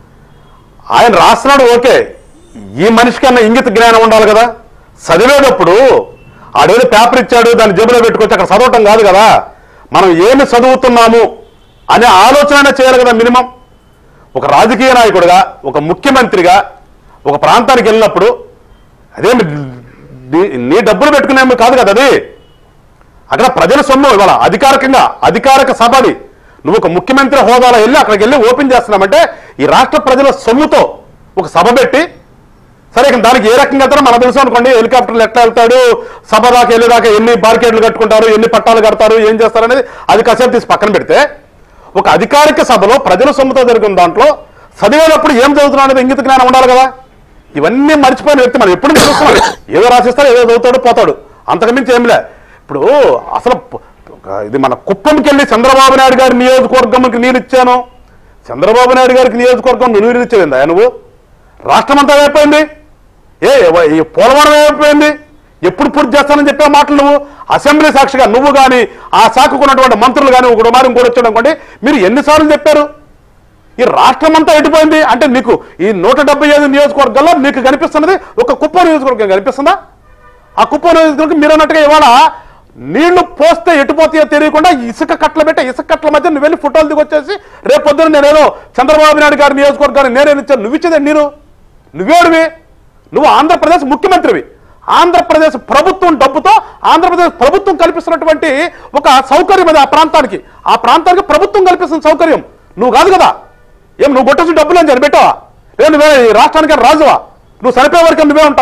ఆయన రాస్తున్నాడు ఓకే ఈ మనిషికి అన్న ఇంగిత జ్ఞానం ఉండాలి కదా చదివేటప్పుడు ఆడేదో పేపర్ ఇచ్చాడు దాన్ని జేబులో పెట్టుకొచ్చి అక్కడ చదవటం కాదు కదా మనం ఏమి చదువుతున్నాము అనే ఆలోచన చేయాలి కదా మినిమం ఒక రాజకీయ నాయకుడిగా ఒక ముఖ్యమంత్రిగా ఒక ప్రాంతానికి వెళ్ళినప్పుడు అదేమి నీ- నీ డబ్బులు పెట్టుకునేమి కాదు కదా అది అక్కడ ప్రజల సొమ్ము ఇవాళ అధికారికంగా అధికారిక సభని నువ్వు ఒక ముఖ్యమంత్రి హోదాలో వెళ్ళి అక్కడికి వెళ్ళి ఓపెన్ చేస్తున్నామంటే ఈ రాష్ట్ర ప్రజల సొమ్ముతో ఒక సభ పెట్టి సరే ఇక దానికి ఏ రకంగా వెళ్తారో మనకు తెలుసు అనుకోండి హెలికాప్టర్లు ఎట్లా వెళ్తాడు సభ దాకా వెళ్ళేదాకా ఎన్ని బార్కెట్లు కట్టుకుంటారు ఎన్ని పట్టాలు కడతారు ఏం చేస్తారు అనేది అది కాసేపు తీసి పక్కన పెడితే ఒక అధికారిక సభలో ప్రజల సొమ్ముతో జరిగిన దాంట్లో చదివేటప్పుడు ఏం చదువుతున్నాడు అనేది ఇంగిత జ్ఞానం ఉండాలి కదా ఇవన్నీ మర్చిపోయిన వ్యక్తి మనం ఎప్పుడు చూస్తున్నాం ఏదో రాసిస్తాడు ఏదో చదువుతాడు పోతాడు అంతకుమించి ఏమిలే ఇప్పుడు అసలు ప- ఒక ఇది మన కుప్పంకి వెళ్ళి చంద్రబాబు నాయుడు గారి నియోజకవర్గంకి నీళ్ళు ఇచ్చాను చంద్రబాబు నాయుడు గారికి నియోజకవర్గం నువ్వు నీళ్ళు ఇచ్చేదిందా నువ్వు రాష్ట్రం అంతా అయిపోయింది ఏ ఎవ- ఈ పోలవరం అయిపోయింది ఎప్పుడు పూర్తి చేస్తానని చెప్పే మాటలు నువ్వు అసెంబ్లీ సాక్షిగా నువ్వు కానీ ఆ శాఖకు ఉన్నటువంటి మంత్రులు కానీ ఒకటి మరి ఇంకోటి వచ్చాడు అనుకోండి మీరు ఎన్నిసార్లు చెప్పారు ఈ రాష్ట్రం అంతా ఎటుపోయింది అంటే మీకు ఈ నూట డెబ్బై ఐదు నియోజకవర్గాల్లో మీకు కనిపిస్తున్నది ఒక కుప్ప నియోజకవర్గం కనిపిస్తుందా ఆ కుప్ప నియోజకవర్గం మీరు అన్నట్టుగా ఇవాళ నీళ్లు పోస్తే ఎటుపోతాయో తెలియకుండా ఇసుక కట్టలు పెట్టే ఇసుక కట్టల మధ్య నువ్వు వెళ్ళి ఫోటోలు దిగొచ్చేసి రేపు పొద్దున్న నేనేదో చంద్రబాబు నాయుడు గారి నియోజకవర్గాన్ని నేనే ఇచ్చాను నువ్వు ఇచ్చేదే నీరు నువ్వేడివి నువ్వు ఆంధ్రప్రదేశ్ ముఖ్యమంత్రివి ఆంధ్రప్రదేశ్ ప్రభుత్వం డబ్బుతో ఆంధ్రప్రదేశ్ ప్రభుత్వం కల్పిస్తున్నటువంటి ఒక సౌకర్యం అది ఆ ప్రాంతానికి ఆ ప్రాంతానికి ప్రభుత్వం కల్పిస్తున్న సౌకర్యం నువ్వు కాదు కదా ఏం నువ్వు కొట్టేసి డబ్బులు అని చెప్పి పెట్టావా లేదు నువ్వే ఈ రాష్ట్రానికి రాజువా నువ్వు చనిపోయే వరకు నువ్వే ఉంటావా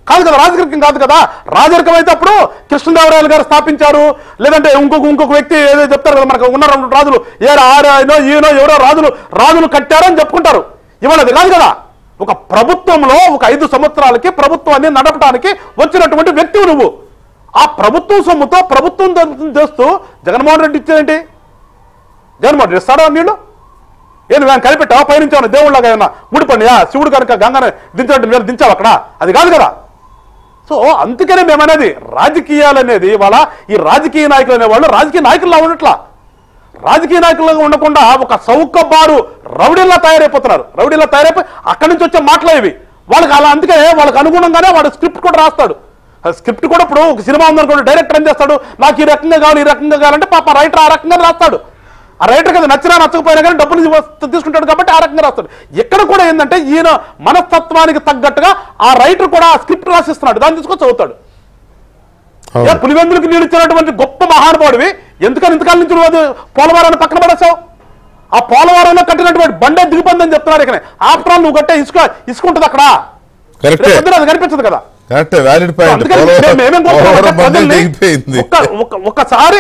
కాదు కదా రాజరికం కాదు కదా రాజరికం అయితే అప్పుడు కృష్ణదేవరాయలు గారు స్థాపించారు లేదంటే ఇంకొక ఇంకొక వ్యక్తి ఏదో చెప్తారు కదా మనకు ఉన్న రెండు రాజులు ఏ ఆరాయనో ఈయనో ఎవరో రాజులు రాజులు కట్టారో అని చెప్పుకుంటారు ఇవాళ అది కాదు కదా ఒక ప్రభుత్వంలో ఒక ఐదు సంవత్సరాలకి ప్రభుత్వాన్ని నడపడానికి వచ్చినటువంటి వ్యక్తివి నువ్వు ఆ ప్రభుత్వం సొమ్ముతో ప్రభుత్వం ద- చేస్తూ జగన్మోహన్ రెడ్డి ఇచ్చేదేంటి జగన్మోహన్ రెడ్డి ఇస్తాడా నీళ్ళు ఏం నువ్వు కనిపెట్టావా పయనించావు దేవుళ్ళగా ఏమన్నా ముడిపడియా శివుడు కనుక గంగని దించినట్టు నేను దించావు అక్కడ అది కాదు కదా సో అందుకనే మేమనేది రాజకీయాలు అనేది ఇవాళ ఈ రాజకీయ నాయకులు అనేవాళ్ళు రాజకీయ నాయకుల్లా ఉండట్లా రాజకీయ నాయకులుగా ఉండకుండా ఒక సౌకబారు రౌడీలా తయారైపోతున్నారు రౌడీలా తయారైపోయి అక్కడి నుంచి వచ్చే మాటలు ఇవి వాళ్ళకి అలా అందుకే వాళ్ళకి అనుగుణంగానే వాడు స్క్రిప్ట్ కూడా రాస్తాడు ఆ స్క్రిప్ట్ కూడా ఇప్పుడు ఒక సినిమా ఉందనుకోండి డైరెక్టర్ ఏం చేస్తాడు నాకు ఈ రకంగా కావాలి ఈ రకంగా కావాలంటే పాప రైటర్ ఆ రకంగా రాస్తాడు ఆ రైటర్ కదా నచ్చినా నచ్చకపోయినా కానీ డబ్బులు ఇవ్వ- తీసుకుంటాడు కాబట్టి ఆ రకంగా రాస్తాడు ఎక్కడ కూడా ఏంటంటే ఈయన మనస్తత్వానికి తగ్గట్టుగా ఆ రైటర్ కూడా ఆ స్క్రిప్ట్ రాసిస్తున్నాడు దాన్ని తీసుకొని చదువుతాడు ఏ అవును. పులివెందులకు నీళ్ళు ఇచ్చినటువంటి గొప్ప మహానుభావుడివి ఎందుకని ఇంతకాలం నుంచి నువ్వు అది పోలవరాన్ని పక్కన పడేసావు ఆ పోలవరంలో కట్టినటువంటి బండే దిగిపోయిందని చెప్తున్నారు ఇక్కడ ఆఫ్టర్ ఆల్ నువ్వు కట్టే ఇసుక ఇసుక ఉంటుంది అక్కడ కరెక్టే రేపు పొద్దున అది కనిపించదు కదా కరెక్టే వ్యాలిడ్ పాయింట్ అందుకని మేము- మేమేం కోరుతున్నామంటే ప్రజల్ని తెగిపోయింది ఒక్క- ఒక్క- ఒక్కసారి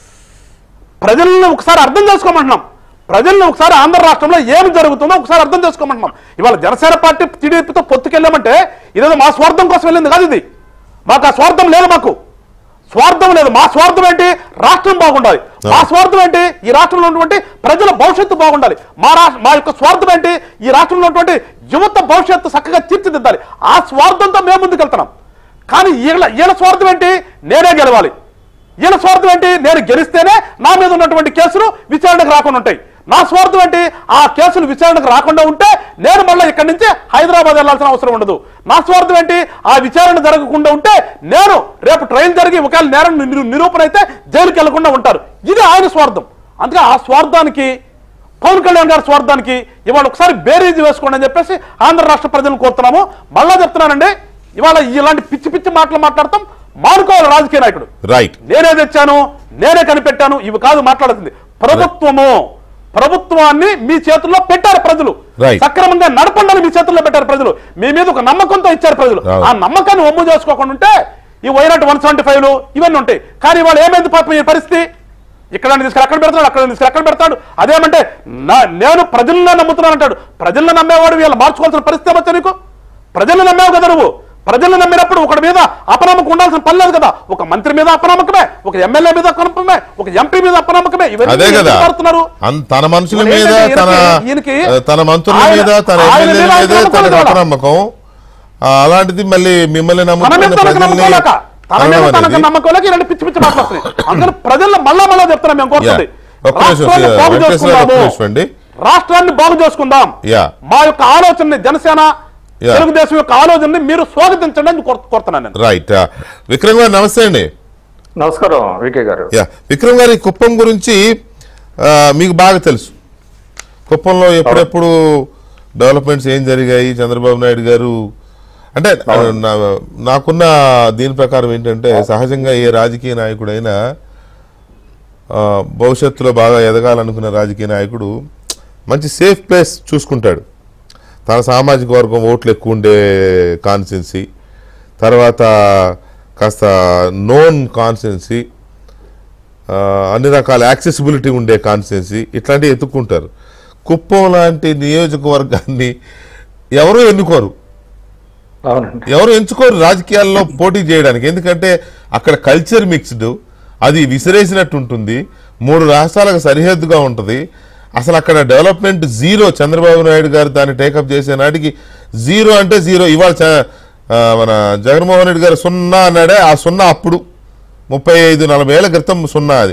ప్రజలను ఒకసారి అర్థం చేసుకోమంటున్నాం ప్రజలను ఒకసారి ఆంధ్ర రాష్ట్రంలో ఏమి జరుగుతుందో ఒకసారి అర్థం చేసుకోమంటున్నాం ఇవాళ జనసేన పార్టీ టీడీపీతో పొత్తుకెళ్ళామంటే ఇదేదో మా స్వార్థం కోసం వెళ్ళింది కాదు ఇది మాకు ఆ స్వార్థం లేదు మాకు స్వార్థం లేదు మా స్వార్థం ఏంటి రాష్ట్రం బాగుండాలి మా స్వార్థం ఏంటి ఈ రాష్ట్రంలో ఉన్నటువంటి ప్రజల భవిష్యత్తు బాగుండాలి మా రాష్ట్ర మా యొక్క స్వార్థం ఏంటి ఈ రాష్ట్రంలో ఉన్నటువంటి యువత భవిష్యత్తు చక్కగా తీర్చిదిద్దాలి ఆ స్వార్థంతో మేము ముందుకెళ్తున్నాం కానీ వీళ్ళ వీళ్ళ స్వార్థం ఏంటి నేనే గెలవాలి వీళ్ళ స్వార్థం ఏంటి నేను గెలిస్తేనే నా మీద ఉన్నటువంటి కేసులు విచారణకు రాకుండా ఉంటాయి నా స్వార్థం ఏంటి ఆ కేసులు విచారణకు రాకుండా ఉంటే నేను మళ్ళీ ఇక్కడి నుంచి హైదరాబాద్ వెళ్లాల్సిన అవసరం ఉండదు నా స్వార్థం ఏంటి ఆ విచారణ జరగకుండా ఉంటే నేను రేపు ట్రైన్ జరిగి ఒకవేళ నేరం నిరూ- నిరూపణ అయితే జైలుకి వెళ్లకుండా ఉంటారు ఇది ఆయన స్వార్థం అందుకే ఆ స్వార్థానికి పవన్ కళ్యాణ్ గారి స్వార్థానికి ఇవాళ ఒకసారి బేరీజు వేసుకోండి అని చెప్పేసి ఆంధ్ర రాష్ట్ర ప్రజలను కోరుతున్నాము మళ్ళా చెప్తున్నానండి ఇవాళ ఇలాంటి పిచ్చి పిచ్చి మాటలు మాట్లాడతాం మానుకోవాలి రాజకీయ నాయకుడు రైట్ నేనే తెచ్చాను నేనే కనిపెట్టాను ఇవి కాదు మాట్లాడుతుంది ప్రభుత్వము ప్రభుత్వాన్ని మీ చేతుల్లో పెట్టారు ప్రజలు Right. సక్రమంగా నడపండి అని మీ చేతుల్లో పెట్టారు ప్రజలు మీ మీద ఒక నమ్మకంతో ఇచ్చారు ప్రజలు అవును. ఆ నమ్మకాన్ని ఒమ్ము చేసుకోకుండా ఉంటే ఈ వైనాట్ వన్ సెవెంటీ ఫైవ్ ఇవన్నీ ఉంటాయి కానీ వాళ్ళు ఏమైంది పాపం ఈ పరిస్థితి ఇక్కడ తీసుకెళ్ళి అక్కడ పెడతాడు అక్కడ తీసుకెళ్ళి అక్కడ పెడతాడు అదేమంటే నా- నేను ప్రజలను నమ్ముతున్నాను అంటాడు ప్రజలను నమ్మేవాడు వీళ్ళు మార్చుకోవాల్సిన పరిస్థితి ఏమొచ్చా నీకు ప్రజలను నమ్మేవు కదా నువ్వు ప్రజలను నమ్మినప్పుడు ఒకటి మీద అపనమ్మకం ఉండాల్సిన పని లేదు కదా ఒక మంత్రి మీద అపనమ్మకమే ఒక ఎమ్మెల్యే మీద అపనమ్మకమే ఒక ఎంపీ మీద అపనమ్మకమే ఇవన్నీ అదే కదా ఎందుకు మారుతున్నారు అన్- తన మనుషుల మరి మీద ఏంటంటే తన ఈయనకి- ఆ, తన మంత్రుల ఆయన- మీద తన ఆయన ఎమ్మెల్యేల మీద మీద ఆయనకు తన నమ్మకం నమ్మకం ఆ, అలాంటిది మళ్ళీ మిమ్మల్ని తన మీద నమ్ముతున్న తనకు ప్రజల్ని నమ్మకం లేక తన మీద అనడం తనకు అనేది- నమ్మకం లేక ఇలాంటి పిచ్చి పిచ్చి మాట్లాడుతున్నాయి అందుకని ప్రజల్లో మళ్ళా మళ్ళా చెప్తున్నాం మేము కోరుతుంది Yeah. ఒక్క నిమిషం, రాష్ట్రాన్ని బాగు వెంకటేశ్వర గారు ఒక్క చేసుకుందాము నిమిషం అండి. రాష్ట్రాన్ని బాగు చేసుకుందాం Yeah. మా యొక్క ఆలోచనని జనసేన Yeah. తెలుగుదేశం యొక్క ఆలోచనని మీరు స్వాగతించండి అని కోరు- కోరుతున్నాను నేను రైట్ ఆ, విక్రమ్ గారు నమస్తే అండి నమస్కారం వికే గారు యా విక్రమ్ గారి కుప్పం గురించి ఆ, మీకు బాగా తెలుసు కుప్పంలో ఎప్పుడెప్పుడు డెవలప్మెంట్స్ ఏం జరిగాయి చంద్రబాబు నాయుడు గారు అంటే నా- నాకున్న దీని ప్రకారం ఏంటంటే సహజంగా ఏ రాజకీయ నాయకుడైనా ఆ, భవిష్యత్తులో బాగా ఎదగాలనుకున్న రాజకీయ నాయకుడు మంచి సేఫ్ ప్లేస్ చూసుకుంటాడు తన సామాజిక వర్గం ఓట్లు ఎక్కువ ఉండే కాన్స్టిట్యున్సీ తర్వాత కాస్త నోన్ కాన్స్టిట్యున్సీ అన్ని రకాల యాక్సెసిబిలిటీ ఉండే కాన్స్టిట్యున్సీ ఇట్లాంటివి ఎత్తుక్కుంటారు కుప్పం లాంటి నియోజకవర్గాన్ని ఎవరు ఎన్నుకోరు అవునండి ఎవరు ఎంచుకోరు రాజకీయాల్లో పోటీ చేయడానికి ఎందుకంటే అక్కడ కల్చర్ మిక్స్డ్ అది విసిరేసినట్టు ఉంటుంది మూడు రాష్ట్రాలకు సరిహద్దుగా ఉంటుంది అసలు అక్కడ డెవలప్మెంట్ జీరో చంద్రబాబు నాయుడు గారు దాన్ని టేకప్ చేసే నాటికి జీరో అంటే జీరో ఇవాళ చ- ఆ, మన జగన్మోహన్ రెడ్డి గారు సున్నా అన్నాడే ఆ సున్నా అప్పుడు ముప్పై ఐదు నలభై ఏళ్ల క్రితం సున్నా అది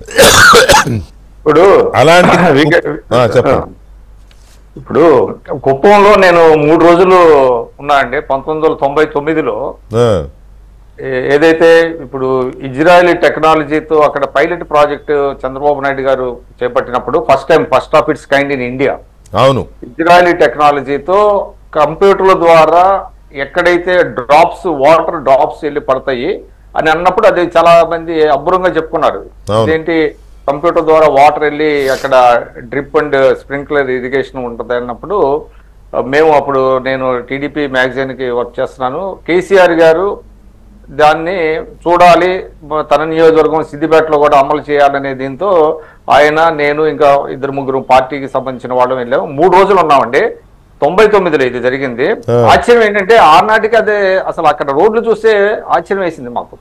ఇప్పుడు అలాంటి వికే- ఆ, చెప్పండి. ఇప్పుడు కుప్పంలో నేను మూడు రోజులు ఉన్నా అండి పంతొమ్మిది వందల తొంభై తొమ్మిదిలో ఆ, ఏ- ఏదైతే ఇప్పుడు ఇజ్రాయలీ టెక్నాలజీతో అక్కడ పైలట్ ప్రాజెక్ట్ చంద్రబాబు నాయుడు గారు చేపట్టినప్పుడు first time first of its kind in India అవును ఇజ్రాయలీ టెక్నాలజీతో కంప్యూటర్ల ద్వారా ఎక్కడైతే డ్రాప్స్ వాటర్ డ్రాప్స్ వెళ్ళి పడతాయి అని అన్నప్పుడు అది చాలా మంది అబ్బురంగా చెప్పుకున్నారు అవును. ఇదేంటి కంప్యూటర్ ద్వారా వాటర్ వెళ్ళి అక్కడ డ్రిప్ అండ్ స్ప్రింక్లర్ ఇరిగేషన్ ఉంటుంది అన్నప్పుడు మేము అప్పుడు నేను టీడీపీ మ్యాగజైన్కి వర్క్ చేస్తున్నాను కేసీఆర్ గారు దాన్ని చూడాలి మ- తన నియోజకవర్గం సిద్దిపేటలో కూడా అమలు చేయాలనే దీంతో ఆయన నేను ఇంకా ఇద్దరు ముగ్గురు పార్టీకి సంబంధించిన వాళ్ళం వెళ్ళాము మూడు రోజులు ఉన్నామండి తొంభై తొమ్మిదిలో ఇది జరిగింది ఆ. ఆశ్చర్యం ఏంటంటే ఆనాటికి అదే అసలు అక్కడ రోడ్లు చూస్తే ఆశ్చర్యం వేసింది మాకు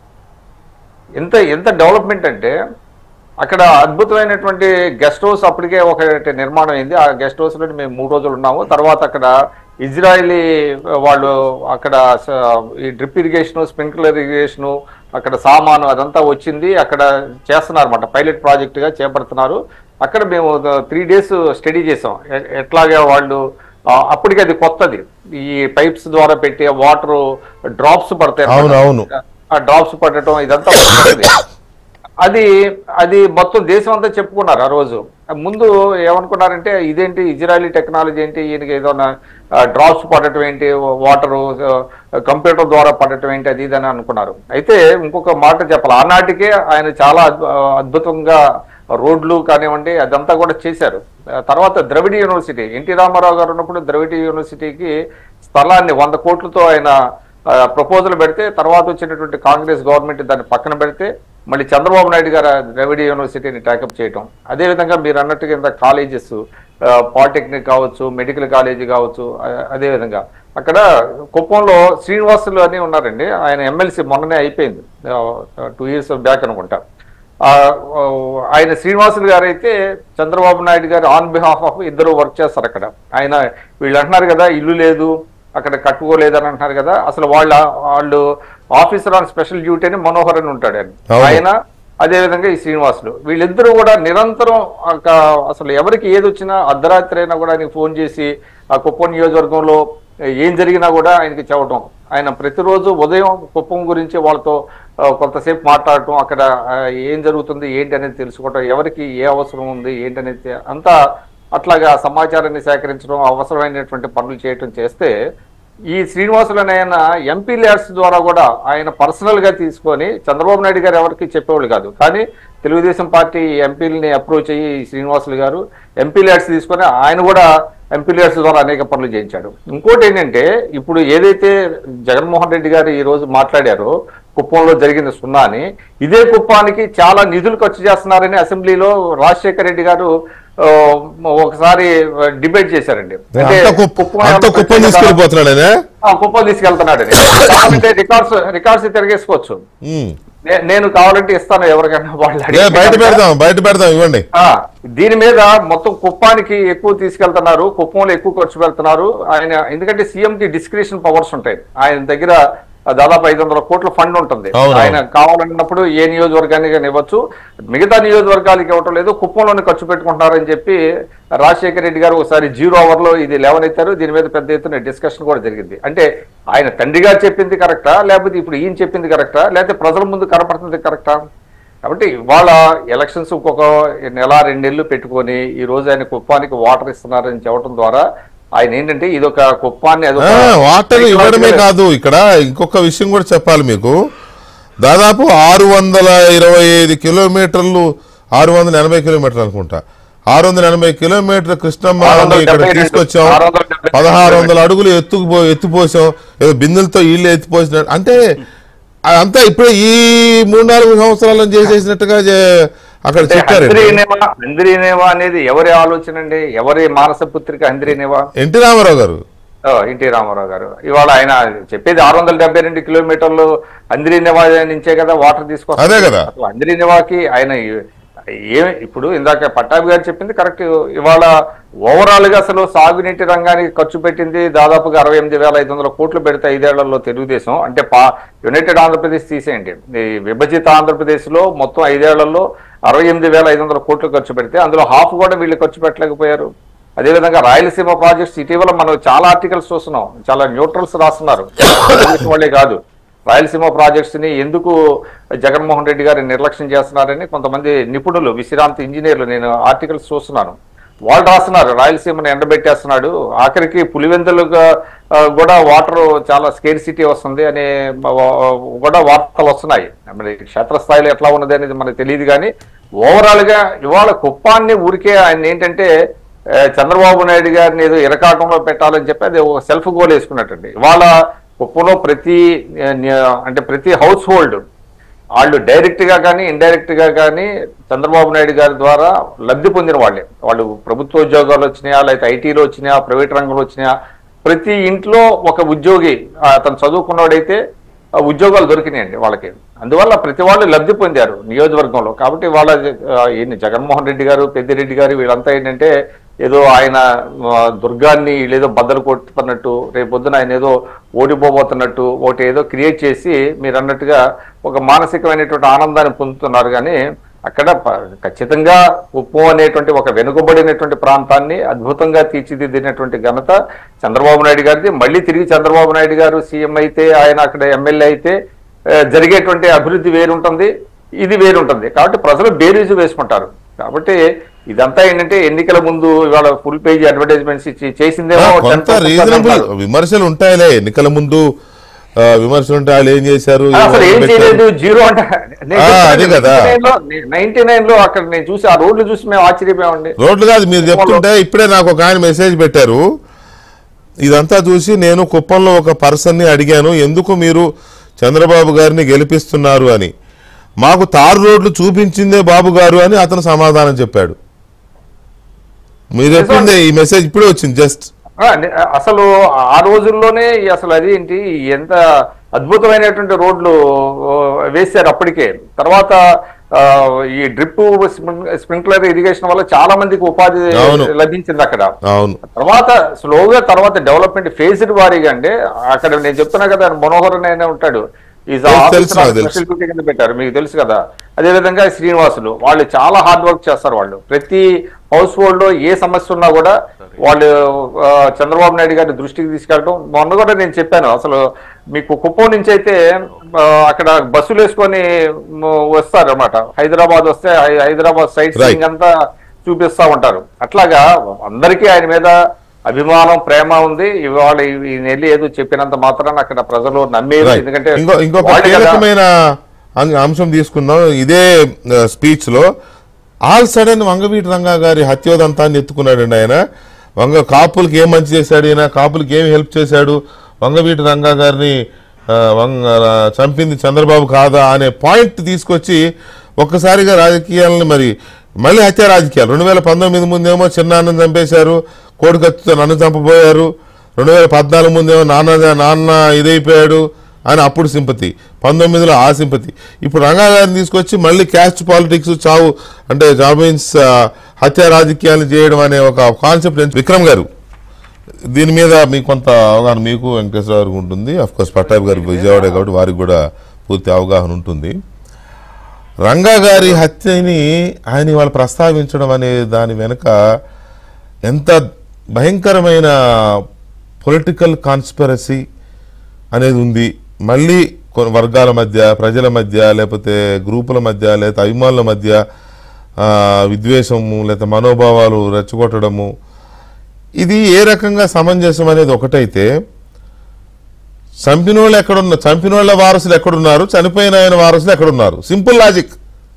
ఎంత ఎంత డెవలప్మెంట్ అంటే అక్కడ అద్భుతమైనటువంటి గెస్ట్ హౌస్ అప్పటికే ఒక నిర్మాణం అయింది ఆ గెస్ట్ హౌస్ లో మేము మూడు రోజులు ఉన్నాము తర్వాత అక్కడ ఇజ్రాయలీ వాళ్ళు అక్కడ స- ఈ డ్రిప్ ఇరిగేషన్ స్ప్రింక్లర్ ఇరిగేషన్ అక్కడ సామాను అదంతా వచ్చింది అక్కడ చేస్తున్నారు అనమాట పైలట్ ప్రాజెక్ట్ గా చేపడుతున్నారు అక్కడ మేము త్రీ డేస్ స్టడీ చేసాం ఎ- ఎట్లాగా వాళ్ళు ఆ, అప్పటికి అది కొత్తది ఈ పైప్స్ ద్వారా పెట్టే వాటర్ డ్రాప్స్ పడతాయి అన్నమాట. అవును, అవును. ఆ డ్రాప్స్ పడటం ఇదంతా కొత్తది. అది అది మొత్తం దేశం అంతా చెప్పుకున్నారు ఆ రోజు ముందు ఏమనుకున్నారంటే ఇదేంటి ఇజ్రాయలీ టెక్నాలజీ ఏంటి ఈయనకి ఏదైనా డ్రాప్స్ పడటం ఏంటి వాటర్ కంప్యూటర్ ద్వారా పడటం ఏంటి అది ఇది అని అనుకున్నారు అయితే ఇంకొక మాట చెప్పాలి ఆనాటికే ఆయన చాలా అద్భు- అద్భుతంగా రోడ్లు కానివ్వండి అదంతా కూడా చేశారు ఆ తర్వాత ద్రవిడ యూనివర్సిటీ ఎన్టీ రామారావు గారు ఉన్నప్పుడు ద్రవిడ యూనివర్సిటీకి స్థలాన్ని వంద కోట్లతో ఆయన ప్రపోజల్ పెడితే తర్వాత వచ్చినటువంటి కాంగ్రెస్ గవర్నమెంట్ దాన్ని పక్కన పెడితే మళ్ళీ చంద్రబాబు నాయుడు గారు ద్రవిడ యూనివర్సిటీని ట్యాకప్ చేయటం అదేవిధంగా మీరు అన్నట్టుగా ఇంత కాలేజెస్ పాలిటెక్నిక్ కావచ్చు మెడికల్ కాలేజీ కావచ్చు ఆ- అదేవిధంగా అక్కడ కుప్పంలో శ్రీనివాసులు అని ఉన్నారండి ఆయన ఎమ్మెల్సీ మొన్ననే అయిపోయింది టూ ఇయర్స్ బ్యాక్ అనుకుంటా ఆ, ఆ, ఆయన శ్రీనివాసులు గారు అయితే Chandrababu Naidu garu on behalf of ఇద్దరు వర్క్ చేస్తారు అక్కడ ఆయన వీళ్ళు అంటున్నారు కదా ఇల్లు లేదు అక్కడ కట్టుకోలేదని అంటున్నారు కదా అసలు వాళ్ళ వాళ్ళు ఆఫీసర్ ఆన్ స్పెషల్ డ్యూటీ అని మనోహర్ అని ఉంటాడు ఆయన అవును. ఆయన అదేవిధంగా ఈ శ్రీనివాసులు వీళ్ళిద్దరూ కూడా నిరంతరం ఒక అసలు ఎవరికి ఏది వచ్చినా అర్ధరాత్రి అయినా కూడా ఆయనకి ఫోన్ చేసి ఆ కుప్పం నియోజకవర్గంలో ఏం జరిగినా కూడా ఆయనకి చెప్పడం ఆయన ప్రతిరోజు ఉదయం కుప్పం గురించి వాళ్ళతో ఆ, కొంతసేపు మాట్లాడటం అక్కడ ఆ, ఏం జరుగుతుంది ఏంటి అనేది తెలుసుకోవటం ఎవరికి ఏ అవసరం ఉంది ఏంటి అనేది అంతా అట్లాగా సమాచారాన్ని సేకరించడం అవసరమైనటువంటి పనులు చేయటం చేస్తే ఈ శ్రీనివాసులు అనే ఆయన ఎంపీ ల్యాడ్స్ ద్వారా కూడా ఆయన పర్సనల్ గా తీసుకొని చంద్రబాబు నాయుడు గారు ఎవరికి చెప్పేవాళ్ళు కాదు కానీ తెలుగుదేశం పార్టీ ఎంపీలని అప్రోచ్ అయ్యి ఈ శ్రీనివాసులు గారు ఎంపీ ల్యాడ్స్ తీసుకొని ఆయన కూడా ఎంపీ ల్యాడ్స్ ద్వారా అనేక పనులు చేయించాడు ఇంకోటి ఏంటంటే ఇప్పుడు ఏదైతే జగన్మోహన్ రెడ్డి గారు ఈ రోజు మాట్లాడారో కుప్పంలో జరిగిన సున్నా అని ఇదే కుప్పానికి చాలా నిధులు ఖర్చు చేస్తున్నారని అసెంబ్లీలో రాజశేఖర రెడ్డి గారు ఆ, ఒకసారి డిబేట్ చేశారండి అంటే అంత కుప్ప కుప్పం అంత ఏమన్నా కుప్పం ప్రత్యేకత- తీసుకెళ్ళిపోతున్నాడు ఆయన ఆ, కుప్పం తీసుకెళ్తున్నాడు కావాలంటే రికార్డ్స్ రికార్డ్స్ తిరిగేసుకోవచ్చు ఉమ్. నే- నేను కావాలంటే ఇస్తాను ఎవరికైనా వాళ్ళు ఏ, అడిగితే బయట కనుక. పెడదాం బయట పెడదాం ఇవ్వండి ఆ, దీని మీద మొత్తం కుప్పానికి ఎక్కువ తీసుకెళ్తున్నారు కుప్పంలో ఎక్కువ ఖర్చు పెడుతున్నారు ఆయన ఎందుకంటే సీఎం కి డిస్క్రిప్షన్ పవర్స్ ఉంటాయి ఆయన దగ్గర దాదాపు ఐదు వందల కోట్ల ఫండ్ ఉంటుంది అవును. ఆయన కావాలన్నప్పుడు ఏ నియోజకవర్గానికి ఇవ్వచ్చు మిగతా నియోజకవర్గాలకి ఇవ్వటం లేదు కుప్పంలోనే ఖర్చు పెట్టుకుంటున్నారని చెప్పి రాజశేఖర రెడ్డి గారు ఒకసారి జీరో అవర్ లో ఇది లేవనెత్తారు దీని మీద పెద్ద ఎత్తున డిస్కషన్ కూడా జరిగింది అంటే ఆయన తండ్రి గారు చెప్పింది కరెక్టా లేకపోతే ఇప్పుడు ఈయన చెప్పింది కరెక్టా లేకపోతే ప్రజల ముందు కనపడుతుంది కరెక్టా కాబట్టి ఇవాళ ఎలక్షన్స్ ఇంకొక నెల రెండు నెలలు పెట్టుకొని ఈ రోజు ఆయన కుప్పానికి వాటర్ ఇస్తున్నారని చెప్పడం ద్వారా ఆయన ఏంటంటే ఇది ఒక కుప్పాన్ని ఆ, అదొక వాటర్ ఇవ్వడమే కాదు ఇక్కడ ఇంకొక విషయం కూడా చెప్పాలి మీకు దాదాపు ఆరు వందల ఇరవై ఐదు కిలోమీటర్లు ఆరు వందల ఎనభై కిలోమీటర్లు అనుకుంటా ఆరు వందల ఎనభై కిలోమీటర్ కృష్ణమ్మ ఆరు వందల ఇక్కడ డెబ్బై రెండు. తీసుకొచ్చాం ఆరు వందల డెబ్బై పదహారు వందల అడుగులు ఎత్తుకు ఎత్తిపోసాం ఏదో బిందెలతో ఇల్లు ఎత్తిపోసినట్టు అంటే అంతా ఇప్పుడు ఈ మూడు నాలుగు సంవత్సరాలను చేసేసినట్టుగా చే- అక్కడ చెప్పారు హంద్రీనేవా హంద్రీనేవా అనేది ఎవరి ఆలోచన అండి ఎవరి మానస పుత్రిక హంద్రీనేవా ఎన్టీ రామారావు గారు ఓ, ఎన్టీ రామారావు గారు ఇవాళ ఆయన చెప్పేది ఆరు వందల డెబ్బై రెండు కిలోమీటర్లు అందిరినివా నుంచే కదా వాటర్ తీసుకొస్తారు అదే కదా. అసలు అందిరినివాకి ఆయన ఏ ఇప్పుడు ఇందాక పట్టాభి గారు చెప్పింది కరెక్ట్ ఇవాళ ఓవరాల్ గా అసలు సాగునీటి రంగానికి ఖర్చు పెట్టింది దాదాపుగా అరవై ఎనిమిది వేల ఐదు వందల కోట్లు పెడితే ఐదేళ్లలో తెలుగుదేశం అంటే పా యునైటెడ్ ఆంధ్రప్రదేశ్ తీసేయండి ఈ విభజిత ఆంధ్రప్రదేశ్ లో మొత్తం ఐదేళ్లలో అరవై ఎనిమిది వేల ఐదు వందల కోట్లు ఖర్చు పెడితే అందులో హాఫ్ కూడా వీళ్ళు ఖర్చు పెట్టలేకపోయారు అదేవిధంగా రాయలసీమ ప్రాజెక్ట్స్ ఇటీవల మనం చాలా ఆర్టికల్స్ చూస్తున్నాం చాలా న్యూట్రల్స్ రాస్తున్నారు తెలుగుదేశం వాళ్ళే కాదు రాయలసీమ ప్రాజెక్ట్స్ ని ఎందుకు జగన్మోహన్ రెడ్డి గారు నిర్లక్ష్యం చేస్తున్నారని కొంతమంది నిపుణులు విశ్రాంతి ఇంజనీర్లు నేను ఆర్టికల్స్ చూస్తున్నాను వాళ్ళు రాస్తున్నారు రాయలసీమను ఎండబెట్టేస్తున్నాడు ఆఖరికి పులివెందులుగా ఆ, కూడా వాటర్ చాలా స్కేర్ సిటీ వస్తుంది అనే ఆ, కూడా వార్తలు వస్తున్నాయి మరి క్షేత్రస్థాయిలో ఎట్లా ఉన్నది అనేది మనకు తెలియదు కానీ ఓవరాల్ గా ఇవాళ కుప్పాన్ని ఊరికే ఆయన ఏంటంటే ఆ, చంద్రబాబు నాయుడు గారిని ఏదో ఇరకాటంలో పెట్టాలని చెప్పి అది ఒక సెల్ఫ్ గోల్ వేసుకున్నట్టండి ఇవాళ కుప్పంలో ప్రతి ఆ, న్య- అంటే ప్రతి హౌస్ హోల్డ్ వాళ్ళు డైరెక్ట్ గా కానీ ఇండైరెక్ట్ గా కానీ చంద్రబాబు నాయుడు గారి ద్వారా లబ్ధి పొందిన వాళ్ళే వాళ్ళు ప్రభుత్వ ఉద్యోగాలు వచ్చినాయా లేకపోతే ఐటీలో వచ్చినాయా ప్రైవేట్ రంగంలో వచ్చినాయా ప్రతి ఇంట్లో ఒక ఉద్యోగి ఆ, అతను చదువుకున్నవాడైతే ఆ ఉద్యోగాలు దొరికినాయండి వాళ్ళకి అందువల్ల ప్రతి వాళ్ళు లబ్ధి పొందారు నియోజకవర్గంలో కాబట్టి వాళ్ళ ఆ, ఈయన జగన్మోహన్ రెడ్డి గారు పెద్దిరెడ్డి గారు వీళ్ళంతా ఏంటంటే ఏదో ఆయన ఆ, దుర్గాన్ని ఏదో బద్దలు కొట్టుతున్నట్టు రేపు పొద్దున ఆయన ఏదో ఓడిపోబోతున్నట్టు ఒకటి ఏదో క్రియేట్ చేసి మీరు అన్నట్టుగా ఒక మానసికమైనటువంటి ఆనందాన్ని పొందుతున్నారు కానీ అక్కడ ప- ఖచ్చితంగా ఉప్పు అనేటువంటి ఒక వెనుకబడినటువంటి ప్రాంతాన్ని అద్భుతంగా తీర్చిదిద్దినటువంటి ఘనత చంద్రబాబు నాయుడు గారిది మళ్ళీ తిరిగి చంద్రబాబు నాయుడు గారు సీఎం అయితే ఆయన అక్కడ ఎమ్మెల్యే అయితే ఆ, జరిగేటువంటి అభివృద్ధి వేరుంటుంది ఇది వేరుంటుంది కాబట్టి ప్రజలు బేరీజు వేసుకుంటారు కాబట్టి ఇదంతా ఏంటంటే ఎన్నికల ముందు ఇవాళ ఫుల్ పేజ్ అడ్వర్టైజ్మెంట్స్ ఇచ్చి చేసిందేమో కొంత 10% రీజనబుల్ అంటారు. విమర్శలు ఉంటాయిలే ఎన్నికల ముందు ఆ, విమర్శలు ఉంటాయి వాళ్ళు ఏం చేశారు ఆ, అసలు ఏం పెట్టారు. చేయలేదు జీరో అంటే ఆ, అదే కదా. నైన్టీ నైన్ లో అక్కడ నేను చూసి ఆ రోడ్లు చూసి మేము ఆశ్చర్యపోయామండి రోడ్లు కాదు మీరు చెప్తుంటే ఇప్పుడే నాకు ఒక ఆయన మెసేజ్ పెట్టారు ఇదంతా చూసి నేను కుప్పంలో ఒక పర్సన్ని అడిగాను ఎందుకు మీరు చంద్రబాబు గారిని గెలిపిస్తున్నారు అని మాకు తారు రోడ్లు చూపించిందే బాబు గారు అని అతను సమాధానం చెప్పాడు మీరు చెప్పిందే ఈ మెసేజ్ ఇప్పుడే వచ్చింది జస్ట్ ఆ, నే- అసలు ఆ రోజుల్లోనే ఈ అసలు అది ఏంటి ఎంత అద్భుతమైనటువంటి రోడ్లు ఓ, వేశారు అప్పటికే తర్వాత ఆ, ఈ డ్రిప్ స్ప్రింక్లర్ ఇరిగేషన్ వల్ల చాలా మందికి ఉపాధి అవును. లభించింది అక్కడ అవును తర్వాత స్లోగా తర్వాత డెవలప్మెంట్ ఫేజ్డ్ వారీగా అంటే అక్కడ నేను చెప్తున్నా కదా మనోహర్ అనే ఉంటాడు ఈజ్ తెలుసు, తెలుసు, నాకు తెలుసు. స్పెషల్ డ్యూటీ కింద పెట్టారు మీకు తెలుసు కదా అదే విధంగా శ్రీనివాసులు వాళ్ళు చాలా హార్డ్ వర్క్ చేస్తారు వాళ్ళు ప్రతి హౌస్ హోల్డ్ లో ఏ సమస్య ఉన్నా కూడా వాళ్ళు ఆ, చంద్రబాబు నాయుడు గారి దృష్టికి తీసుకెళ్ళడం మొన్న కూడా నేను చెప్పాను అసలు మీకు కుప్పం నుంచి అయితే ఆ, అక్కడ బస్సులు వేసుకొని మ్, వస్తారు అనమాట హైదరాబాద్ వస్తే హై- హైదరాబాద్ సైట్ Right. సీయింగ్ అంతా చూపిస్తా ఉంటారు అట్లాగా అందరికీ ఆయన మీద అభిమానం ప్రేమ ఉంది ఇవాళ ఈ- ఈ నెల్లి ఏదో చెప్పినంత మాత్రాన అక్కడ ప్రజలు నమ్మేది Right. ఎందుకంటే ఇంకో ఇంకొక వాళ్ళే కదా- కీలకమైన అం- అంశం తీసుకుందాం ఇదే స్పీచ్ లో ఆల్ సడన్ వంగవీటి రంగా గారి హత్యోదంతాన్ని ఎత్తుకున్నాడండి ఆయన వంగ కాపులకి ఏం మంచి చేశాడు ఈయన కాపులకి ఏం హెల్ప్ చేశాడు వంగవీటి రంగా గారిని ఆ, వంగ ఆ, చంపింది చంద్రబాబు కాదా అనే పాయింట్ తీసుకొచ్చి ఒక్కసారిగా రాజకీయాలను మరి మళ్ళీ హత్య రాజకీయాలు రెండు వేల పంతొమ్మిది ముందేమో చిన్నాన్నని చంపేశారు కోడికత్తుతో నన్ను చంపబోయారు రెండు వేల పద్నాలుగు ముందేమో నాన్న నాన్న ఇదైపోయాడు అని అప్పుడు సింపతి పంతొమ్మిదిలో ఆ సింపతి ఇప్పుడు రంగా గారిని తీసుకొచ్చి మళ్ళీ క్యాస్ట్ పాలిటిక్స్ చావు అంటే జామీన్స్ హత్య రాజకీయాలు చేయడం అనే ఒక కాన్సెప్ట్ ఎంచు- విక్రమ్ గారు దీని మీద మీకు కొంత అవగాహన మీకు వెంకటేశ్వర గారికి ఉంటుంది అఫ్ కోర్స్ పట్టాభి గారికి విజయవాడ కాబట్టి వారికి కూడా పూర్తి అవగాహన ఉంటుంది రంగా గారి హత్యని ఆయన వాళ్ళు ప్రస్తావించడం అనే దాని వెనుక ఎంత భయంకరమైన పొలిటికల్ కాన్స్పిరసీ అనేది ఉంది మళ్ళీ కొన్ని వర్గాల మధ్య ప్రజల మధ్య లేకపోతే గ్రూపుల మధ్య లేకపోతే అభిమానుల మధ్య ఆ, విద్వేషము లేకపోతే మనోభావాలు రెచ్చగొట్టడము ఇది ఏ రకంగా సమంజసం అనేది ఒకటైతే చంపిన వాళ్ళు ఎక్కడున్న చంపిన వాళ్ళ వారసులు ఎక్కడున్నారు చనిపోయిన ఆయన వారసులు ఎక్కడున్నారు సింపుల్ లాజిక్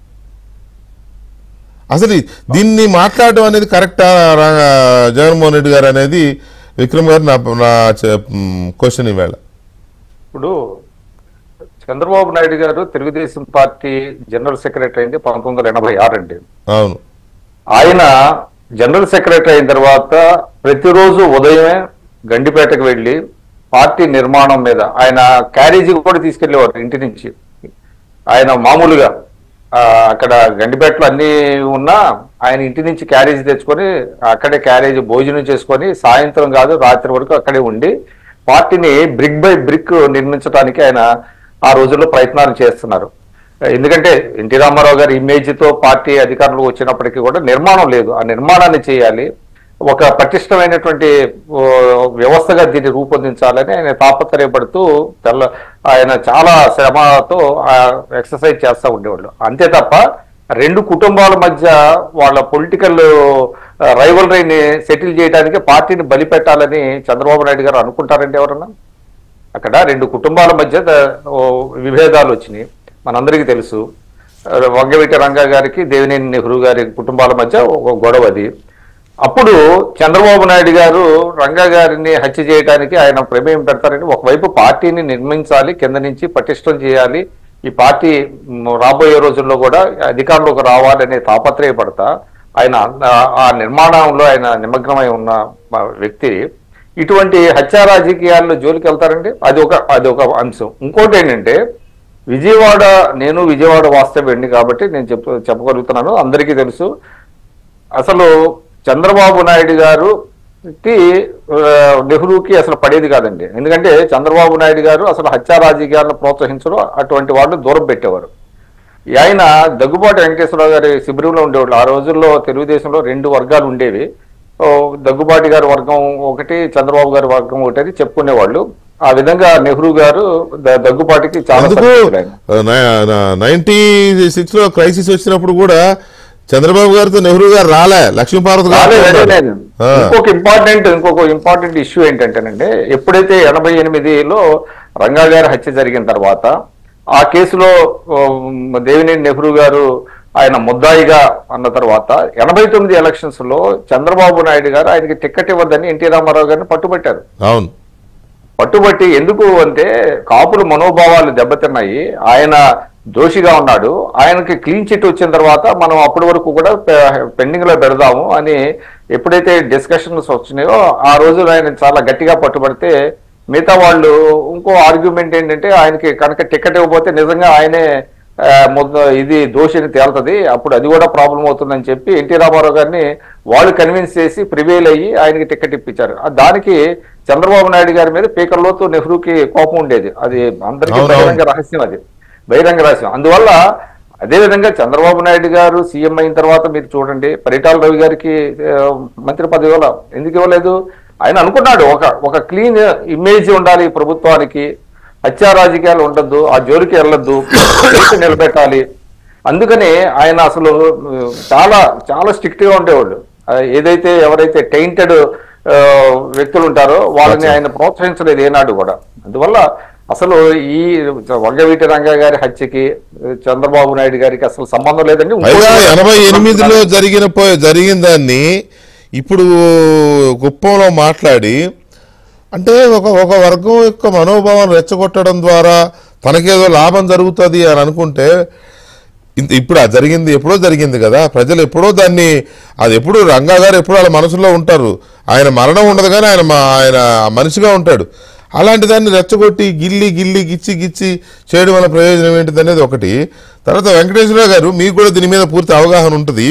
అసలు ఈ- దీన్ని మాట్లాడడం అనేది కరెక్టా రా- జగన్మోహన్ రెడ్డి గారు అనేది విక్రమ్ గారు నా నా క్వశ్చన్ ఈవేళ ఇప్పుడు చంద్రబాబు నాయుడు గారు తెలుగుదేశం పార్టీ జనరల్ సెక్రటరీ అయింది పంతొమ్మిది వందల ఎనభై ఆరు అండి అవును ఆయన జనరల్ సెక్రటరీ అయిన తర్వాత ప్రతిరోజు ఉదయమే గండిపేటకు వెళ్ళి పార్టీ నిర్మాణం మీద ఆయన క్యారేజీ కూడా తీసుకెళ్లేవారు ఇంటి నుంచి ఆయన మామూలుగా ఆ, అక్కడ గండిపేటలో అన్ని ఉన్నా ఆయన ఇంటి నుంచి క్యారేజీ తెచ్చుకొని అక్కడే క్యారేజీ భోజనం చేసుకొని సాయంత్రం కాదు రాత్రి వరకు అక్కడే ఉండి పార్టీని బ్రిక్ బై బ్రిక్ నిర్మించడానికి ఆయన ఆ రోజుల్లో ప్రయత్నాలు చేస్తున్నారు ఎందుకంటే ఎన్టీ రామారావు గారి ఇమేజ్ తో పార్టీ అధికారంలో వచ్చినప్పటికీ కూడా నిర్మాణం లేదు ఆ నిర్మాణాన్ని చేయాలి ఒక పటిష్టమైనటువంటి ఓ, వ్యవస్థగా దీన్ని రూపొందించాలని ఆయన తాపత్రయపడుతూ తెల్ల ఆయన చాలా శ్రమతో ఎక్సర్సైజ్ చేస్తూ ఉండేవాళ్ళు అంతే తప్ప రెండు కుటుంబాల మధ్య వాళ్ళ పొలిటికల్ రైవలరీని సెటిల్ చేయడానికి పార్టీని బలిపెట్టాలని చంద్రబాబు నాయుడు గారు అనుకుంటారండి ఎవరన్నా అక్కడ రెండు కుటుంబాల మధ్య ద- ఓ విభేదాలు వచ్చినాయి మనందరికీ తెలుసు ఆ, వంగవీటి రంగా గారికి దేవినేని నెహ్రూ గారి కుటుంబాల మధ్య ఒక గొడవ అది అప్పుడు చంద్రబాబు నాయుడు గారు రంగా గారిని హత్య చేయడానికి ఆయన ప్రమేయం పెడతారని ఒకవైపు పార్టీని నిర్మించాలి కింద నుంచి పటిష్టం చేయాలి ఈ పార్టీ మ్, రాబోయే రోజుల్లో కూడా అధికారంలోకి రావాలనే తాపత్రయపడతా ఆయన ఆ- ఆ నిర్మాణంలో ఆయన నిమగ్నమై ఉన్న మ- వ్యక్తి ఇటువంటి హత్యా రాజకీయాల్లో జోలికి వెళ్తారండి అది ఒక అది ఒక అంశం ఇంకోటి ఏంటంటే విజయవాడ నేను విజయవాడ వాస్తవ్యండి కాబట్టి నేను చెప్ప చెప్పగలుగుతున్నాను అందరికీ తెలుసు అసలు చంద్రబాబు నాయుడు గారుకి ఆ, నెహ్రూకి అసలు పడేది కాదండి ఎందుకంటే చంద్రబాబు నాయుడు గారు అసలు హత్యా రాజకీయాలను ప్రోత్సహించడం అటువంటి వాళ్ళు దూరం పెట్టేవారు ఈ ఆయన దగ్గుబాటి వెంకటేశ్వరరావు గారి శిబిరంలో ఉండేవాళ్ళు ఆ రోజుల్లో తెలుగుదేశంలో రెండు వర్గాలు ఉండేవి ఓ, దగ్గుబాటి గారి వర్గం ఒకటి చంద్రబాబు గారి వర్గం ఒకటి అని చెప్పుకునేవాళ్ళు ఆ విధంగా నెహ్రూ గారు ద- దగ్గుబాటికి చాలా అందుకు సన్నిహితులు ఆయన. నైన్టీ సిక్స్ లో క్రైసిస్ వచ్చినప్పుడు కూడా చంద్రబాబు గారితో నెహ్రూ గారు రాలే లక్ష్మీపార్వతి గారు రాలేదు, ఉన్నారు. రాలేదు. ఆ. ఇంకొక ఇంపార్టెంట్ ఇంకొక ఇంపార్టెంట్ ఇష్యూ ఏంటంటేనండి ఎప్పుడైతే ఎనభై ఎనిమిదిలో రంగా గారి హత్య జరిగిన తర్వాత ఆ కేసులో ఉమ్, దేవినేని నెహ్రూ గారు ఆయన ముద్దాయిగా అన్న తర్వాత ఎనభై తొమ్మిది ఎలక్షన్స్ లో చంద్రబాబు నాయుడు గారు ఆయనకి టికెట్ ఇవ్వద్దని ఎన్టీ రామారావు గారిని పట్టుబట్టారు అవును పట్టుబట్టి ఎందుకు అంటే కాపుల మనోభావాలు దెబ్బతిన్నాయి ఆయన దోషిగా ఉన్నాడు ఆయనకి క్లీన్ చిట్ వచ్చిన తర్వాత మనం అప్పటి వరకు కూడా పెండింగ్ లో పెడదాము అని ఎప్పుడైతే డిస్కషన్స్ వచ్చినాయో ఆ రోజు ఆయన చాలా గట్టిగా పట్టుబడితే మిగతా వాళ్ళు ఇంకో ఆర్గ్యుమెంట్ ఏంటంటే ఆయనకి కనుక టికెట్ ఇవ్వకపోతే నిజంగా ఆయనే ఆ, ముద్ద ఇది దోషిని తేలుతుంది అప్పుడు అది కూడా ప్రాబ్లం అవుతుందని చెప్పి ఎన్టీ రామారావు గారిని వాళ్ళు కన్విన్స్ చేసి ప్రివేల్ అయ్యి ఆయనకి టికెట్ ఇప్పించారు ఆ దానికి చంద్రబాబు నాయుడు గారి మీద పీకర్లోతు నెహ్రూకి కోపం ఉండేది అది అందరికీ అవునవును. బహిరంగ రహస్యం అది బహిరంగ రహస్యం అందువల్ల అదేవిధంగా చంద్రబాబు నాయుడు గారు సీఎం అయిన తర్వాత మీరు చూడండి పరిటాల రవి గారికి ఆ, మంత్రి పదవి ఇవ్వాల ఎందుకు ఇవ్వలేదు ఆయన అనుకున్నాడు ఒక ఒక క్లీన్ ఇమేజ్ ఉండాలి ఈ ప్రభుత్వానికి హత్యా రాజకీయాలు ఉండద్దు ఆ జోలికి వెళ్ళొద్దు కేసు నిలబెట్టాలి అందుకని ఆయన అసలు ఆ, చాలా చాలా స్ట్రిక్ట్ గా ఉండేవాళ్ళు ఆ, ఏదైతే ఎవరైతే టైంటెడ్ వ్యక్తులు ఉంటారో వాళ్ళని ఆయన ప్రోత్సహించలేదు ఏనాడు కూడా అందువల్ల అసలు ఈ వంగవీటి రంగా గారి హత్యకి చంద్రబాబు నాయుడు గారికి అసలు సంబంధం లేదండి ఇంకో- పైగా ఎనభై ఎనిమిదిలో జరిగిన పో- జరిగిన దాన్ని ఇప్పుడు కుప్పంలో మాట్లాడి అంటే ఒక ఒక వర్గం యొక్క మనోభావాన్ని రెచ్చగొట్టడం ద్వారా తనకేదో లాభం జరుగుతుంది అని అనుకుంటే ఇంత ఇప్పుడు అది జరిగింది ఎప్పుడో జరిగింది కదా ప్రజలు ఎప్పుడో దాన్ని అది ఎప్పుడు రంగా గారు ఎప్పుడో వాళ్ళ మనసులో ఉంటారు ఆయన మరణం ఉండదు కానీ ఆయన మా- ఆయన మనిషిగా ఉంటాడు అలాంటి దాన్ని రెచ్చగొట్టి గిల్లి గిల్లి గిచ్చి గిచ్చి చేయడం వల్ల ప్రయోజనం ఏంటిది అనేది ఒకటి తర్వాత వెంకటేశ్వర గారు మీకు కూడా దీని మీద పూర్తి అవగాహన ఉంటుంది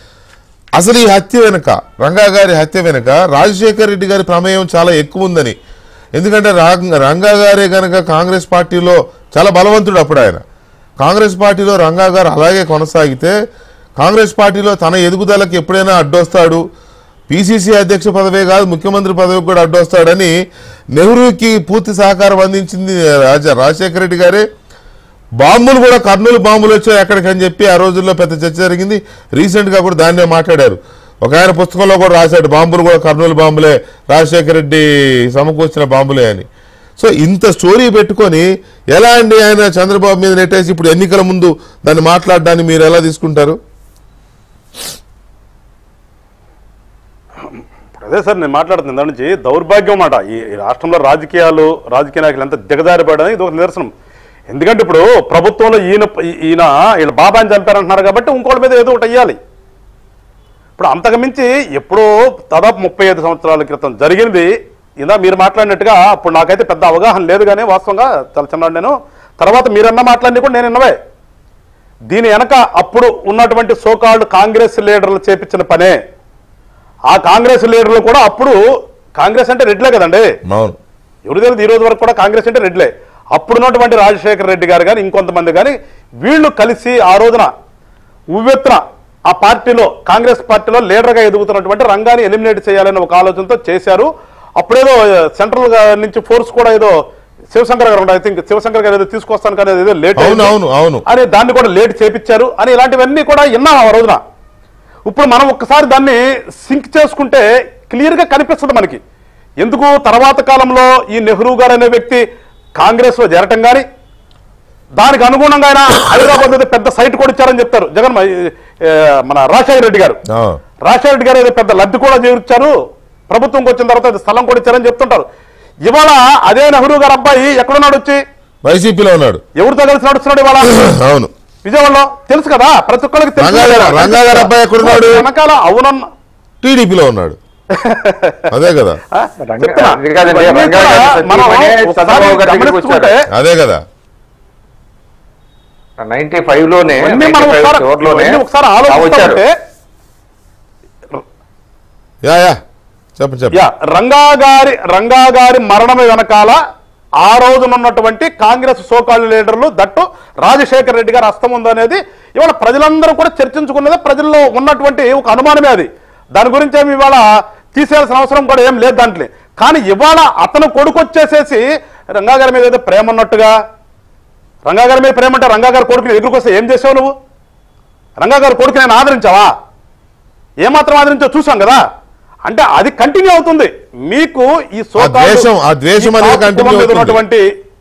అసలు ఈ హత్య వెనుక రంగా గారి హత్య వెనుక రాజశేఖర్ రెడ్డి గారి ప్రమేయం చాలా ఎక్కువ ఉందని ఎందుకంటే రా- రంగా గారే గనక కాంగ్రెస్ పార్టీలో చాలా బలవంతుడు అప్పుడు ఆయన కాంగ్రెస్ పార్టీలో రంగా గారు అలాగే కొనసాగితే కాంగ్రెస్ పార్టీలో తన ఎదుగుదలకు ఎప్పుడైనా అడ్డొస్తాడు పిసిసి అధ్యక్ష పదవే కాదు ముఖ్యమంత్రి పదవికి కూడా అడ్డొస్తాడని నెహ్రూకి పూర్తి సహకారం అందించింది రాజా రాజశేఖర రెడ్డి గారే బాంబులు కూడా కర్నూలు బాంబులు వచ్చాయి ఎక్కడికి అని చెప్పి ఆ రోజుల్లో పెద్ద చర్చ జరిగింది రీసెంట్గా కూడా దాన్నే మాట్లాడారు ఒక ఆయన పుస్తకంలో కూడా రాశాడు బాంబులు కూడా కర్నూలు బాంబులే రాజశేఖర రెడ్డి సమకూర్చిన బాంబులే అని సో ఇంత స్టోరీ పెట్టుకొని ఎలా అండి ఆయన చంద్రబాబు మీద నెట్టేసి ఇప్పుడు ఎన్నికల ముందు దాన్ని మాట్లాడడాన్ని మీరు ఎలా తీసుకుంటారు ఇప్పుడు అదే సార్ నేను మాట్లాడుతుంది దాని నుంచి దౌర్భాగ్యం మాట ఈ ఈ రాష్ట్రంలో రాజకీయాలు రాజకీయ నాయకులు ఎంత దిగజారిపడని ఇది ఒక నిదర్శనం ఎందుకంటే ఇప్పుడు ప్రభుత్వంలో ఈయన ఈయన వీళ్ళ బాబాని చంపారంటున్నారు కాబట్టి ఇంకోళ్ళ మీద ఏదో ఒకటి అయ్యాలి ఇప్పుడు అంతకుమించి ఎప్పుడో దాదాపు ముప్పై ఐదు సంవత్సరాల క్రితం జరిగింది ఇలా మీరు మాట్లాడినట్టుగా అప్పుడు నాకైతే పెద్ద అవగాహన లేదు కానీ వాస్తవంగా చాలా చిన్నాడు నేను తర్వాత మీరన్న మాట్లాడి కూడా నేను విన్నవే దీని వెనక అప్పుడు ఉన్నటువంటి సోకాళ్ళు కాంగ్రెస్ లీడర్లు చేపించిన పనే ఆ కాంగ్రెస్ లీడర్లు కూడా అప్పుడు కాంగ్రెస్ అంటే రెడ్లే కదండి అవును ఎవరు తెలియదు ఈ రోజు వరకు కూడా కాంగ్రెస్ అంటే రెడ్లే అప్పుడున్నటువంటి రాజశేఖర రెడ్డి గారు కానీ ఇంకొంతమంది కానీ వీళ్ళు కలిసి ఆ రోజున ఉవ్వెత్తున ఆ పార్టీలో కాంగ్రెస్ పార్టీలో లీడర్గా ఎదుగుతున్నటువంటి రంగాన్ని ఎలిమినేట్ చేయాలని ఒక ఆలోచనతో చేశారు అప్పుడేదో సెంట్రల్ నుంచి ఫోర్స్ కూడా ఏదో శివశంకర్ గారు ఐ థింక్ శివశంకర్ గారు ఏదో తీసుకొస్తాను కానీ ఏదో లేట్ అవును, అవును, అవును. అని దాన్ని కూడా లేట్ చేపించారు అని ఇలాంటివన్నీ కూడా విన్నాం ఆ రోజున ఇప్పుడు మనం ఒక్కసారి దాన్ని సింక్ చేసుకుంటే క్లియర్గా కనిపిస్తుంది మనకి ఎందుకు తర్వాత కాలంలో ఈ నెహ్రూ గారు అనే వ్యక్తి కాంగ్రెస్లో చేరటం కానీ దానికి అనుగుణంగా ఆయన హైదరాబాద్ మీద పెద్ద సైట్ కూడా ఇచ్చారని చెప్తారు జగన్ మ- ఏ, మన రాజశేఖర రెడ్డి గారు ఆ. రాజశేఖర రెడ్డి గారు ఏదో పెద్ద లబ్ధి కూడా చేర్చారు ప్రభుత్వంకి వచ్చిన తర్వాత అది స్థలం కూడా ఇచ్చారని చెప్తుంటారు ఇవాళ అదే నెహ్రూ గారు అబ్బాయి ఎక్కడున్నాడు వచ్చి వైసీపీలో ఉన్నాడు ఎవరితో కలిసి నడుస్తున్నాడు ఇవాళ అవును విజయవాడలో తెలుసు కదా ప్రతి ఒక్కరికి తెలుసు రంగా గారు- రంగా గారు అబ్బాయి ఎక్కడున్నాడు? వెనకాల అవునన్న టీడీపీలో ఉన్నాడు అదే కదా ఆ, రంగా- చెప్తున్నా. అది కాదండి, ఇవన్నీ రంగా కూడా గారి మనం సతీమణి ఒకసారి చంద్రబాబు గారి దగ్గరికి గమనించుకుంటే అదే కదా నైన్టీ ఫైవ్ లోనే ఇవన్నీ 95 మనం ఒకసారి చివర్లోనే ఇవన్నీ ఒకసారి ఆ వచ్చారు ఆలోచిస్తుంటే యా యా చెప్పండి చెప్పండి యా రంగా గారి రంగా గారి మరణం వెనకాల ఆ రోజునున్నటువంటి కాంగ్రెస్ సోకాళ్ళు లీడర్లు దట్టు రాజశేఖర రెడ్డి గారి హస్తం ఉందనేది ఇవాళ ప్రజలందరూ కూడా చర్చించుకున్నది ప్రజల్లో ఉన్నటువంటి ఒక అనుమానమే అది దాని గురించి ఏమి ఇవాళ తీసేయాల్సిన అవసరం కూడా ఏం లేదు దాంట్లో కానీ ఇవాళ అతను కొడుకు వచ్చేసేసి రంగా గారి మీద ఏదో ప్రేమ ఉన్నట్టుగా రంగా గారి మీద ప్రేమ అంటే రంగా గారి కొడుకుని ఎదురుకొస్తే ఏం చేసావు నువ్వు రంగా గారి కొడుకు నేను ఆదరించావా ఏమాత్రం ఆదరించో చూసాం కదా అంటే అది కంటిన్యూ అవుతుంది మీకు ఈ so-called- ద్వేషం- ఆ ద్వేషం ఈ అనేది కాపు continue కులం మీద అవుతుంది. ఉన్నటువంటి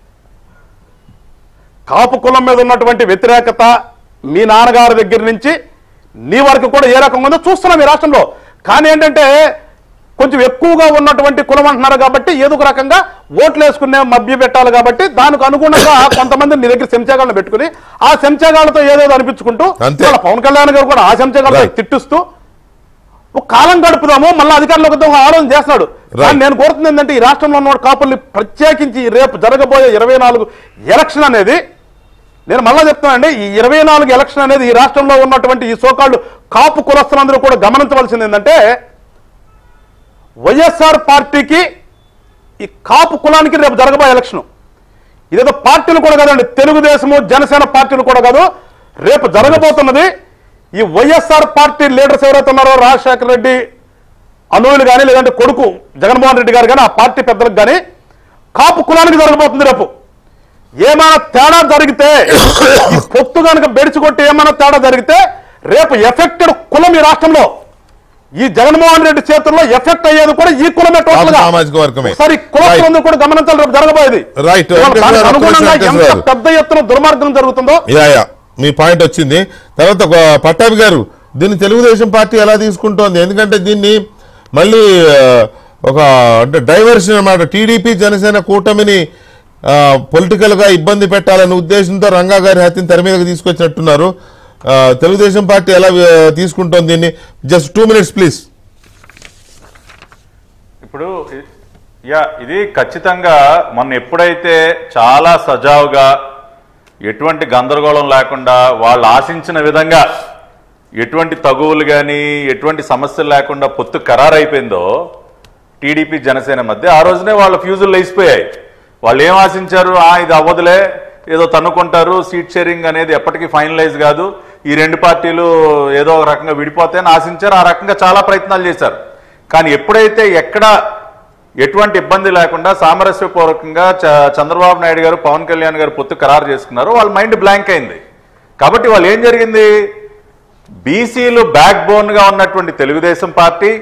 కాపు కులం మీద ఉన్నటువంటి వ్యతిరేకత మీ నాన్నగారి దగ్గర నుంచి నీ వరకు కూడా ఏ రకంగా ఉందో చూస్తున్నాం ఈ రాష్ట్రంలో కానీ ఏంటంటే కొంచెం ఎక్కువగా ఉన్నటువంటి కులం అంటున్నారు కాబట్టి ఏదో ఒక రకంగా ఓట్లు వేసుకునే మభ్య పెట్టాలి కాబట్టి దానికి అనుగుణంగా కొంతమంది నీ దగ్గర చెంచాగాళ్ళని పెట్టుకుని ఆ చెంచాగాళ్ళతో ఏదేదో అనిపించుకుంటూ అంతే. ఇవాళ పవన్ కళ్యాణ్ గారు కూడా ఆ చెంచాగాళ్ళతో Right. తిట్టిస్తూ ఒక కాలం గడుపుదాము మళ్ళీ అధికారంలోకి వద్దాం ఆలోచన చేస్తున్నాడు Right. కానీ నేను కోరుతుంది ఏంటంటే ఈ రాష్ట్రంలో ఉన్న కాపుల్ని ప్రత్యేకించి రేపు జరగబోయే ఇరవై నాలుగు ఎలక్షన్ అనేది నేను మళ్ళా చెప్తున్నానండి ఈ ఇరవై నాలుగు ఎలక్షన్ అనేది ఈ రాష్ట్రంలో ఉన్నటువంటి ఈ సోకాళ్ళు కాపు కులస్తులందరూ కూడా గమనించవలసింది ఏంటంటే వైఎస్ఆర్ పార్టీకి ఈ కాపు కులానికి రేపు జరగబోయే ఎలక్షన్ ఇదేదో పార్టీలు కూడా కాదండి తెలుగుదేశము జనసేన పార్టీలు కూడా కాదు రేపు జరగబోతున్నది ఈ వైఎస్ఆర్ పార్టీ లీడర్స్ ఎవరైతే ఉన్నారో రాజశేఖర రెడ్డి అనువులు కానీ లేదంటే కొడుకు జగన్మోహన్ రెడ్డి గారు కానీ ఆ పార్టీ పెద్దలకు కానీ కాపు కులానికి జరగబోతుంది రేపు ఏమైనా తేడా జరిగితే ఈ పొత్తు కనుక బెడిచికొట్టి ఏమైనా తేడా జరిగితే రేపు ఎఫెక్టెడ్ కులం ఈ రాష్ట్రంలో ఈ జగన్మోహన్ రెడ్డి చేతుల్లో ఎఫెక్ట్ అయ్యేది కూడా ఈ కులమే టోటల్ గా సామాజిక వర్గమే. సరే కులస్తులందరూ కూడా గమనించాలి రేపు జరగబోయేది Right. ఇవాళ వెంకటేశ్వర దానికి గారు, అనుగుణంగా వెంకటేశ్వర ఎంత గారు. పెద్ద ఎత్తున దుర్మార్గం జరుగుతుందో యా యా మీ పాయింట్ వచ్చింది తర్వాత ఒక పట్టాభి గారు దీన్ని తెలుగుదేశం పార్టీ ఎలా తీసుకుంటోంది ఎందుకంటే దీన్ని మళ్ళీ ఆ, ఒక అంటే డైవర్షన్ అన్నమాట టీడీపీ జనసేన కూటమిని పొలిటికల్ గా ఇబ్బంది పెట్టాలనే ఉద్దేశంతో రంగా గారి హత్యను తెర మీదకి తీసుకొచ్చినట్టున్నారు ఆ, తెలుగుదేశం పార్టీ ఎలా ఆ, తీసుకుంటోంది దీన్ని జస్ట్ టూ మినిట్స్ ప్లీజ్ ఇప్పుడు ఇ- యా ఇది ఖచ్చితంగా మొన్న ఎప్పుడైతే చాలా సజావుగా ఎటువంటి గందరగోళం లేకుండా వాళ్ళు ఆశించిన విధంగా ఎటువంటి తగువులు కానీ ఎటువంటి సమస్యలు లేకుండా పొత్తు ఖరారైపోయిందో టీడీపీ జనసేన మధ్య ఆ రోజునే వాళ్ళ ఫ్యూజులు లేచిపోయాయి వాళ్ళు ఏం ఆశించారు ఆ ఇది అవ్వదులే ఏదో తన్నుకుంటారు సీట్ షేరింగ్ అనేది ఎప్పటికీ ఫైనలైజ్ కాదు ఈ రెండు పార్టీలు ఏదో ఒక రకంగా విడిపోతాయని ఆశించారు ఆ రకంగా చాలా ప్రయత్నాలు చేశారు కానీ ఎప్పుడైతే ఎక్కడ ఎటువంటి ఇబ్బంది లేకుండా సామరస్యపూర్వకంగా చ- చంద్రబాబు నాయుడు గారు పవన్ కళ్యాణ్ గారు పొత్తు ఖరారు చేసుకున్నారో వాళ్ళ మైండ్ బ్లాంక్ అయింది కాబట్టి వాళ్ళు ఏం జరిగింది బీసీలు బ్యాక్ బోన్గా ఉన్నటువంటి తెలుగుదేశం పార్టీ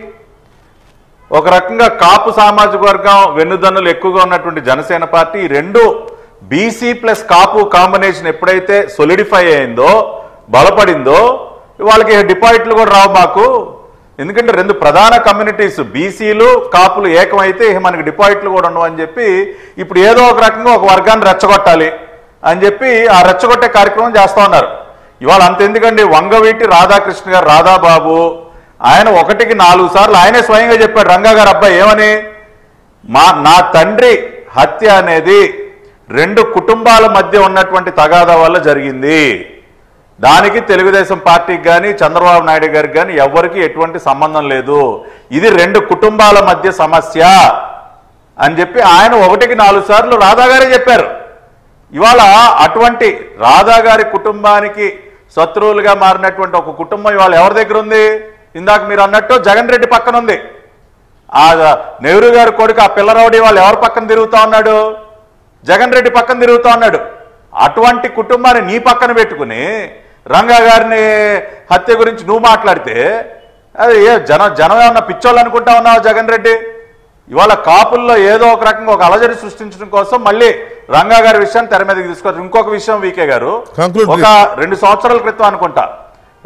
ఒక రకంగా కాపు సామాజిక వర్గం వెన్నుదన్నులు ఎక్కువగా ఉన్నటువంటి జనసేన పార్టీ ఈ రెండు బీసీ ప్లస్ కాపు కాంబినేషన్ ఎప్పుడైతే సొలిడిఫై అయిందో బలపడిందో వాళ్ళకి డిపాజిట్లు కూడా రావు మాకు ఎందుకంటే రెండు ప్రధాన కమ్యూనిటీస్ బీసీలు కాపులు ఏకమైతే ఇక మనకి డిపాజిట్లు కూడా ఉండవు అని చెప్పి ఇప్పుడు ఏదో ఒక రకంగా ఒక వర్గాన్ని రెచ్చగొట్టాలి అని చెప్పి ఆ రెచ్చగొట్టే కార్యక్రమం చేస్తా ఉన్నారు ఇవాళ అంతెందుకండి వంగవీటి రాధాకృష్ణ గారు రాధాబాబు ఆయన ఒకటికి నాలుగు సార్లు ఆయనే స్వయంగా చెప్పాడు రంగా గారు అబ్బాయి ఏమని మా నా తండ్రి హత్య అనేది రెండు కుటుంబాల మధ్య ఉన్నటువంటి తగాదా వల్ల జరిగింది దానికి తెలుగుదేశం పార్టీకి కానీ చంద్రబాబు నాయుడు గారికి కానీ ఎవ్వరికి ఎటువంటి సంబంధం లేదు ఇది రెండు కుటుంబాల మధ్య సమస్య అని చెప్పి ఆయన ఒకటికి నాలుగు సార్లు రాధా గారే చెప్పారు ఇవాళ అటువంటి రాధా గారి కుటుంబానికి శత్రువులుగా మారినటువంటి ఒక కుటుంబం ఇవాళ ఎవరి దగ్గర ఉంది ఇందాక మీరు అన్నట్టు జగన్ రెడ్డి పక్కన ఉంది ఆ నెహ్రూ గారి కొడుకు ఆ పిల్లరౌడి వాళ్ళు ఎవరి పక్కన తిరుగుతా ఉన్నాడు జగన్ రెడ్డి పక్కన తిరుగుతా ఉన్నాడు అటువంటి కుటుంబాన్ని నీ పక్కన పెట్టుకుని రంగా గారిని హత్య గురించి నువ్వు మాట్లాడితే అది ఏ జన జనం ఏమన్నా పిచ్చోళ్ళు అనుకుంటా ఉన్నావు జగన్ రెడ్డి ఇవాళ కాపుల్లో ఏదో ఒక రకంగా ఒక అలజడి సృష్టించడం కోసం మళ్ళీ రంగా గారి విషయాన్ని తెర మీదకి తీసుకొచ్చారు ఇంకొక విషయం వీకే గారు Conclude, ఒక రెండు సంవత్సరాల క్రితం అనుకుంటా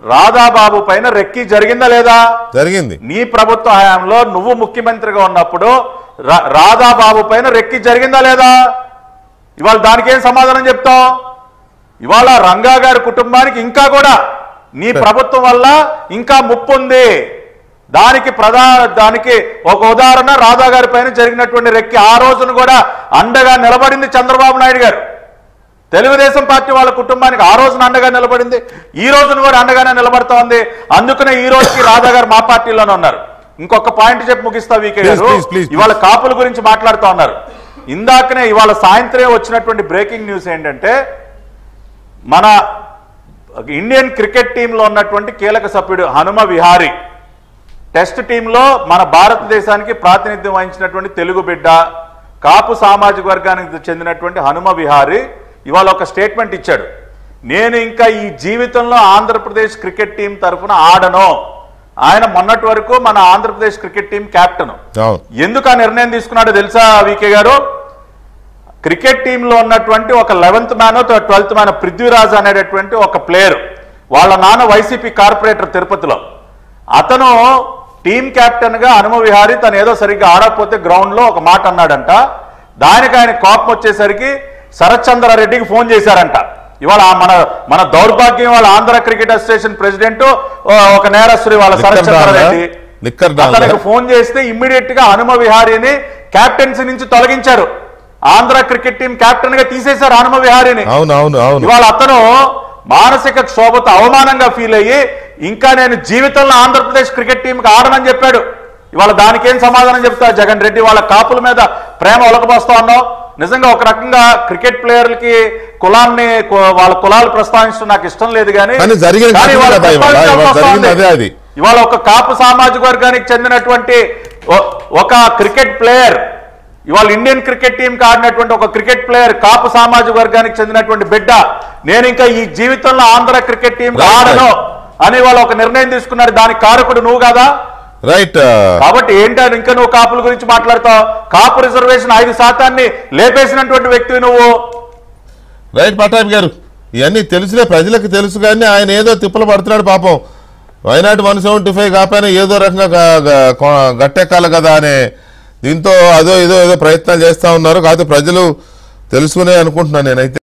రాధాబాబు పైన రెక్కి జరిగిందా లేదా జరిగింది నీ ప్రభుత్వ హయాంలో నువ్వు ముఖ్యమంత్రిగా ఉన్నప్పుడు రా- రాధాబాబు పైన రెక్కి జరిగిందా లేదా ఇవాళ దానికి ఏం సమాధానం చెప్తావు ఇవాళ రంగా గారి కుటుంబానికి ఇంకా కూడా నీ ప్రభుత్వం వల్ల ఇంకా ముప్పు ఉంది దానికి ప్రధా దానికి ఒక ఉదాహరణ రాధా గారి పైన జరిగినటువంటి రెక్కి ఆ రోజున కూడా అండగా నిలబడింది చంద్రబాబు నాయుడు గారు తెలుగుదేశం పార్టీ వాళ్ళ కుటుంబానికి ఆ రోజున అండగా నిలబడింది ఈ రోజున కూడా అండగానే నిలబడతా ఉంది అందుకనే ఈ రోజుకి రాధా గారు మా పార్టీలోనే ఉన్నారు ఇంకొక పాయింట్ చెప్పి ముగిస్తా వీకే Please, గారు please, please, ఇవాళ కాపుల గురించి మాట్లాడుతూ ఉన్నారు ఇందాకనే ఇవాళ సాయంత్రం వచ్చినటువంటి బ్రేకింగ్ న్యూస్ ఏంటంటే మన ఇండియన్ క్రికెట్ టీంలో ఉన్నటువంటి కీలక సభ్యుడు హనుమ విహారీ టెస్ట్ టీంలో మన భారతదేశానికి ప్రాతినిధ్యం వహించినటువంటి తెలుగు బిడ్డ కాపు సామాజిక వర్గానికి చెందినటువంటి హనుమ విహారీ ఇవాళ ఒక స్టేట్మెంట్ ఇచ్చాడు నేను ఇంకా ఈ జీవితంలో ఆంధ్రప్రదేశ్ క్రికెట్ టీం తరఫున ఆడను ఆయన మొన్నటి వరకు మన ఆంధ్రప్రదేశ్ క్రికెట్ టీం కెప్టెన్ అవును ఎందుకు ఆ నిర్ణయం తీసుకున్నాడో తెలుసా వికే గారు క్రికెట్ టీంలో ఉన్నటువంటి ఒక eleventh man twelfth man Prithviraj అనేటటువంటి ఒక ప్లేయర్ వాళ్ళ నాన్న వైసీపీ కార్పొరేటర్ తిరుపతిలో అతను టీం కెప్టెన్ గా హనుమ విహారీ తను ఏదో సరిగ్గా ఆడకపోతే గ్రౌండ్ లో ఒక మాట అన్నాడంట దానికి ఆయన కోపం వచ్చేసరికి శరత్చంద్రారెడ్డికి ఫోన్ చేశారంట ఇవాళ ఆ మన మన దౌర్భాగ్యం వాళ్ళ ఆంధ్ర క్రికెట్ అసోసియేషన్ ప్రెసిడెంట్ ఒక నేరస్తుడు వాళ్ళ లిక్కర్ శరత్చంద్రారెడ్డి డాల్డా? లిక్కర్ డాల్డా? అతనికి ఫోన్ చేస్తే ఇమ్మీడియట్ గా హనుమ విహారీని కెప్టెన్సీ నుంచి తొలగించారు ఆంధ్ర క్రికెట్ టీం కెప్టెన్ గా తీసేశారు హనుమ విహారీని అవును అవును అవును ఇవాళ అతను మానసిక క్షోభతో అవమానంగా ఫీల్ అయ్యి ఇంకా నేను జీవితంలో ఆంధ్రప్రదేశ్ క్రికెట్ టీంకి ఆడనని చెప్పాడు ఇవాళ దానికి ఏం సమాధానం చెప్తా జగన్ రెడ్డి వాళ్ళ కాపుల మీద ప్రేమ ఒలకబోస్తా ఉన్నావు నిజంగా ఒక రకంగా క్రికెట్ ప్లేయర్లకి కులాన్ని కు- వాళ్ళ కులాలు ప్రస్తావించడం నాకు ఇష్టం లేదు కానీ కానీ జరిగిన కానీ ఘటన ఇవాళ కదా ఇవాళ. ప్రస్తావించాల్సి ఇవాళ వస్తోంది. జరిగింది అదే అది. ఇవాళ ఒక కాపు సామాజిక వర్గానికి చెందినటువంటి ఒ- ఒక క్రికెట్ ప్లేయర్ ఇవాళ ఇండియన్ క్రికెట్ టీం ఆడినటువంటి ఒక క్రికెట్ ప్లేయర్ కాపు సామాజిక వర్గానికి చెందినటువంటి బిడ్డ నేను ఇంకా ఈ జీవితంలో ఆంధ్ర క్రికెట్ టీం Right, ఆడను right. అని వాళ్ళు ఒక నిర్ణయం తీసుకున్నారు దానికి కారకుడు నువ్వు కదా రైట్ కాబట్టి ఏంటని ఇంకా నువ్వు కాపుల గురించి మాట్లాడతావు కాపు రిజర్వేషన్ ఐదు శాతాన్ని లేపేసినటువంటి వ్యక్తి నువ్వు రైట్ పటాబ్ గారు ఇవన్నీ తెలుసులే ప్రజలకు తెలుసు కానీ ఆయన ఏదో తిప్పలు పడుతున్నాడు పాపం వైనాట్ వన్ సెవెంటీ ఫైవ్ కాకపోయినా ఏదో రకంగా గ- గ- కొ- గట్టెక్కాలి కదా అనే దీంతో అదో ఏదో ఏదో ప్రయత్నాలు చేస్తా ఉన్నారు కాకపోతే ప్రజలు తెలుసుకునే అనుకుంటున్నాను నేనైతే